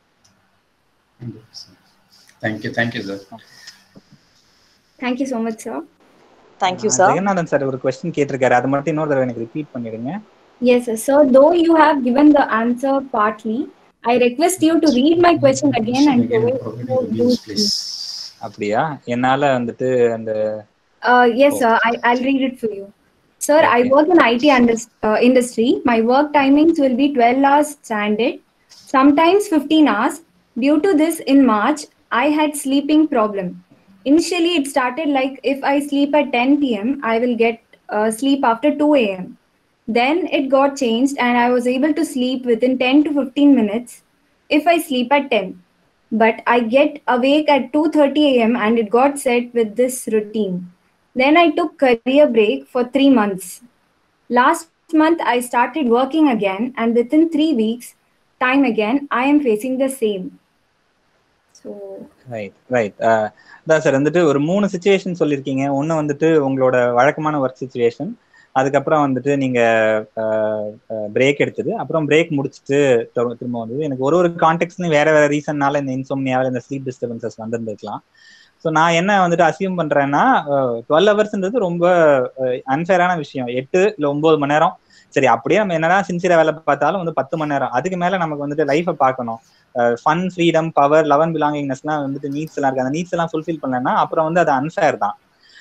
thank you thank you sir thank you so much sir thank you sir Jeganathan sir ஒரு கொஸ்டின் கேட்டிருக்காரு அது மட்டும் இன்னொரு தடவை எனக்கு ரிப்பீட் பண்ணிடுங்க Yes, sir. So, though you have given the answer partly, I request you to read my question again and provide more details. அப்படியா என்னால வந்துட்டு அந்த Uh, yes, sir. I, I'll read it for you. Sir, I work in IT indus- uh, industry. My work timings will be 12 hours standard, sometimes 15 hours. Due to this, in March, I had sleeping problem. Initially, it started like if I sleep at 10 p.m., I will get uh, sleep after 2 a.m. Then it got changed, and I was able to sleep within 10 to 15 minutes if I sleep at 10. But I get awake at 2:30 a.m. and it got set with this routine. Then I took career break for 3 months. Last month I started working again and within 3 weeks time again I am facing the same. So right right அதான் sir வந்துட்டு ஒரு மூணு situation சொல்லியிருக்கீங்க ஒன்று வந்துட்டு உங்களோட வழக்கமான work situation அதுக்கப்புறம் வந்துட்டு நீங்க பிரேக் எடுத்தது அப்புறம் பிரேக் முடிச்சுட்டு திரு- திரும்ப வந்தது எனக்கு ஒரு ஒரு கான்டெக்ட்லையும் வேற வேற ரீசன்னால இந்த இன்சோம்னியாவில் இந்த ஸ்லீப் டிஸ்டர்பன்சஸ் வந்திருந்துருக்கலாம் ஸோ நான் என்ன வந்துட்டு அசியூம் பண்றேன்னா டுவெல் ஹவர்ஸ்ன்றது ரொம்ப அன்ஃபேரான விஷயம் எட்டு இல்லை ஒன்பது மணி நேரம் சரி அப்படியே நம்ம என்னதான் சின்சியரா வேலை பார்த்தாலும் வந்து பத்து மணி நேரம் அதுக்கு மேல நமக்கு வந்துட்டு லைஃபை பார்க்கணும் fun freedom power love and பிலாங்கிங்னஸ்லாம் வந்துட்டு நீட்ஸ் எல்லாம் இருக்கு அந்த நீட்ஸ் எல்லாம் ஃபுல்ஃபில் பண்ணலன்னா அப்புறம் வந்து அது அன்ஃபேர் தான்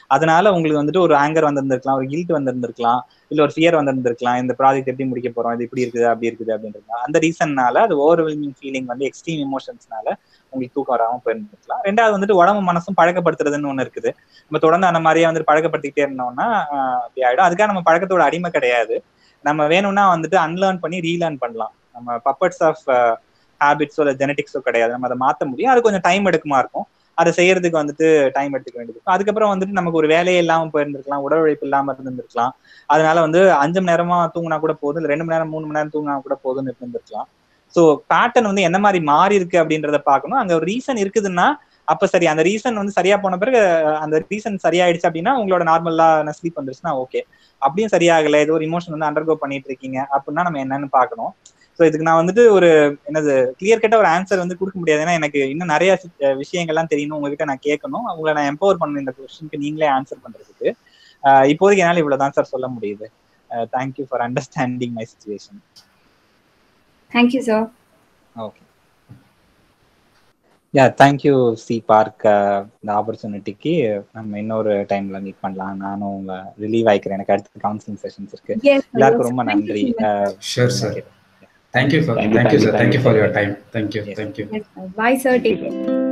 அதனால உங்களுக்கு வந்துட்டு ஒரு ஆங்கர் வந்திருந்திருக்கலாம் ஒரு கில்ட் வந்திருந்திருக்கலாம் இல்ல ஒரு ஃபியர் வந்திருந்திருக்கலாம் இந்த ப்ராஜெக்ட் எப்படி முடிக்க போறோம் இது இப்படி இருக்குது அப்படி இருக்குது அப்படின்றது அந்த ரீசன்னால அது ஓவர்வெல்மிங் ஃபீலிங் வந்து எக்ஸ்ட்ரீம் எமோஷன்ஸ்னால உங்களுக்கு தூக்கம் வராம போயிருந்துருக்கலாம் ரெண்டாவது வந்துட்டு உடம்பு மனசும் பழக்கப்படுத்துறதுன்னு ஒண்ணு இருக்குது நம்ம தொடர்ந்து அந்த மாதிரியே வந்துட்டு பழக்கப்படுத்திக்கிட்டே இருந்தோம்னா ஆஹ் அப்படி ஆயிடும் அதுக்காக நம்ம பழக்கத்தோட அடிமை கிடையாது நம்ம வேணும்னா வந்துட்டு அன்லேர்ன் பண்ணி ரீலேர்ன் பண்ணலாம் நம்ம பப்பட்ஸ் ஆஃப் ஹேபிட்ஸோ இல்லை ஜெனட்டிக்ஸோ கிடையாது நம்ம அதை மாற்ற முடியும் அது கொஞ்சம் டைம் எடுக்குமா இருக்கும் அதை செய்யறதுக்கு வந்துட்டு டைம் எடுத்துக்க வேண்டியது இருக்கும் அதுக்கப்புறம் வந்துட்டு நமக்கு ஒரு வேலையே இல்லாம போயிருந்திருக்கலாம் உடல் உழைப்பு இல்லாம இருந்திருக்கலாம் அதனால வந்து அஞ்சு மணி நேரமா தூங்கினா கூட போதும் இல்லை ரெண்டு மணி நேரம் மூணு மணி நேரம் தூங்கினா கூட போதும்னு இருந்திருக்கலாம் ஸோ பேட்டர்ன் வந்து என்ன மாதிரி மாறி இருக்கு அப்படின்றத பார்க்கணும் அங்க ஒரு ரீசன் இருக்குதுன்னா அப்ப சரி அந்த ரீசன் வந்து சரியா போன பிறகு அந்த ரீசன் சரியாயிடுச்சு அப்படின்னா உங்களோட நார்மலான ஸ்லீப் வந்துருச்சுன்னா ஓகே அப்படியும் சரியாகல ஏதோ ஒரு இமோஷன் வந்து அண்டர்கோ பண்ணிட்டு இருக்கீங்க அப்படின்னா நம்ம என்னன்னு பார்க்கணும் ஸோ இதுக்கு நான் வந்துட்டு ஒரு என்னது கிளியர் கட்ட ஒரு ஆன்சர் வந்து கொடுக்க முடியாது ஏன்னா எனக்கு இன்னும் நிறைய விஷயங்கள்லாம் தெரியணும் உங்ககிட்ட நான் கேட்கணும் உங்களை நான் எம்பவர் பண்ணணும் இந்த கொஸ்டினுக்கு நீங்களே ஆன்சர் பண்றதுக்கு இப்போதைக்கு என்னால் இவ்வளவுதான் சார் சொல்ல முடியுது thank you for understanding my situation thank you sir okay ya thank you C park இந்த ஆப்பர்ச்சுனிட்டிக்கு நம்ம இன்னொரு டைம்ல மீட் பண்ணலாம் நானும் உங்க ரிலீவ் ஆயிக்கிறேன் எனக்கு அடுத்து கவுன்சிலிங் செஷன்ஸ் இருக்கு எல்லாருக்கும் ரொம்ப நன்றி sure sir thank you for thank you sir thank you for your time thank you thank you bye sir take care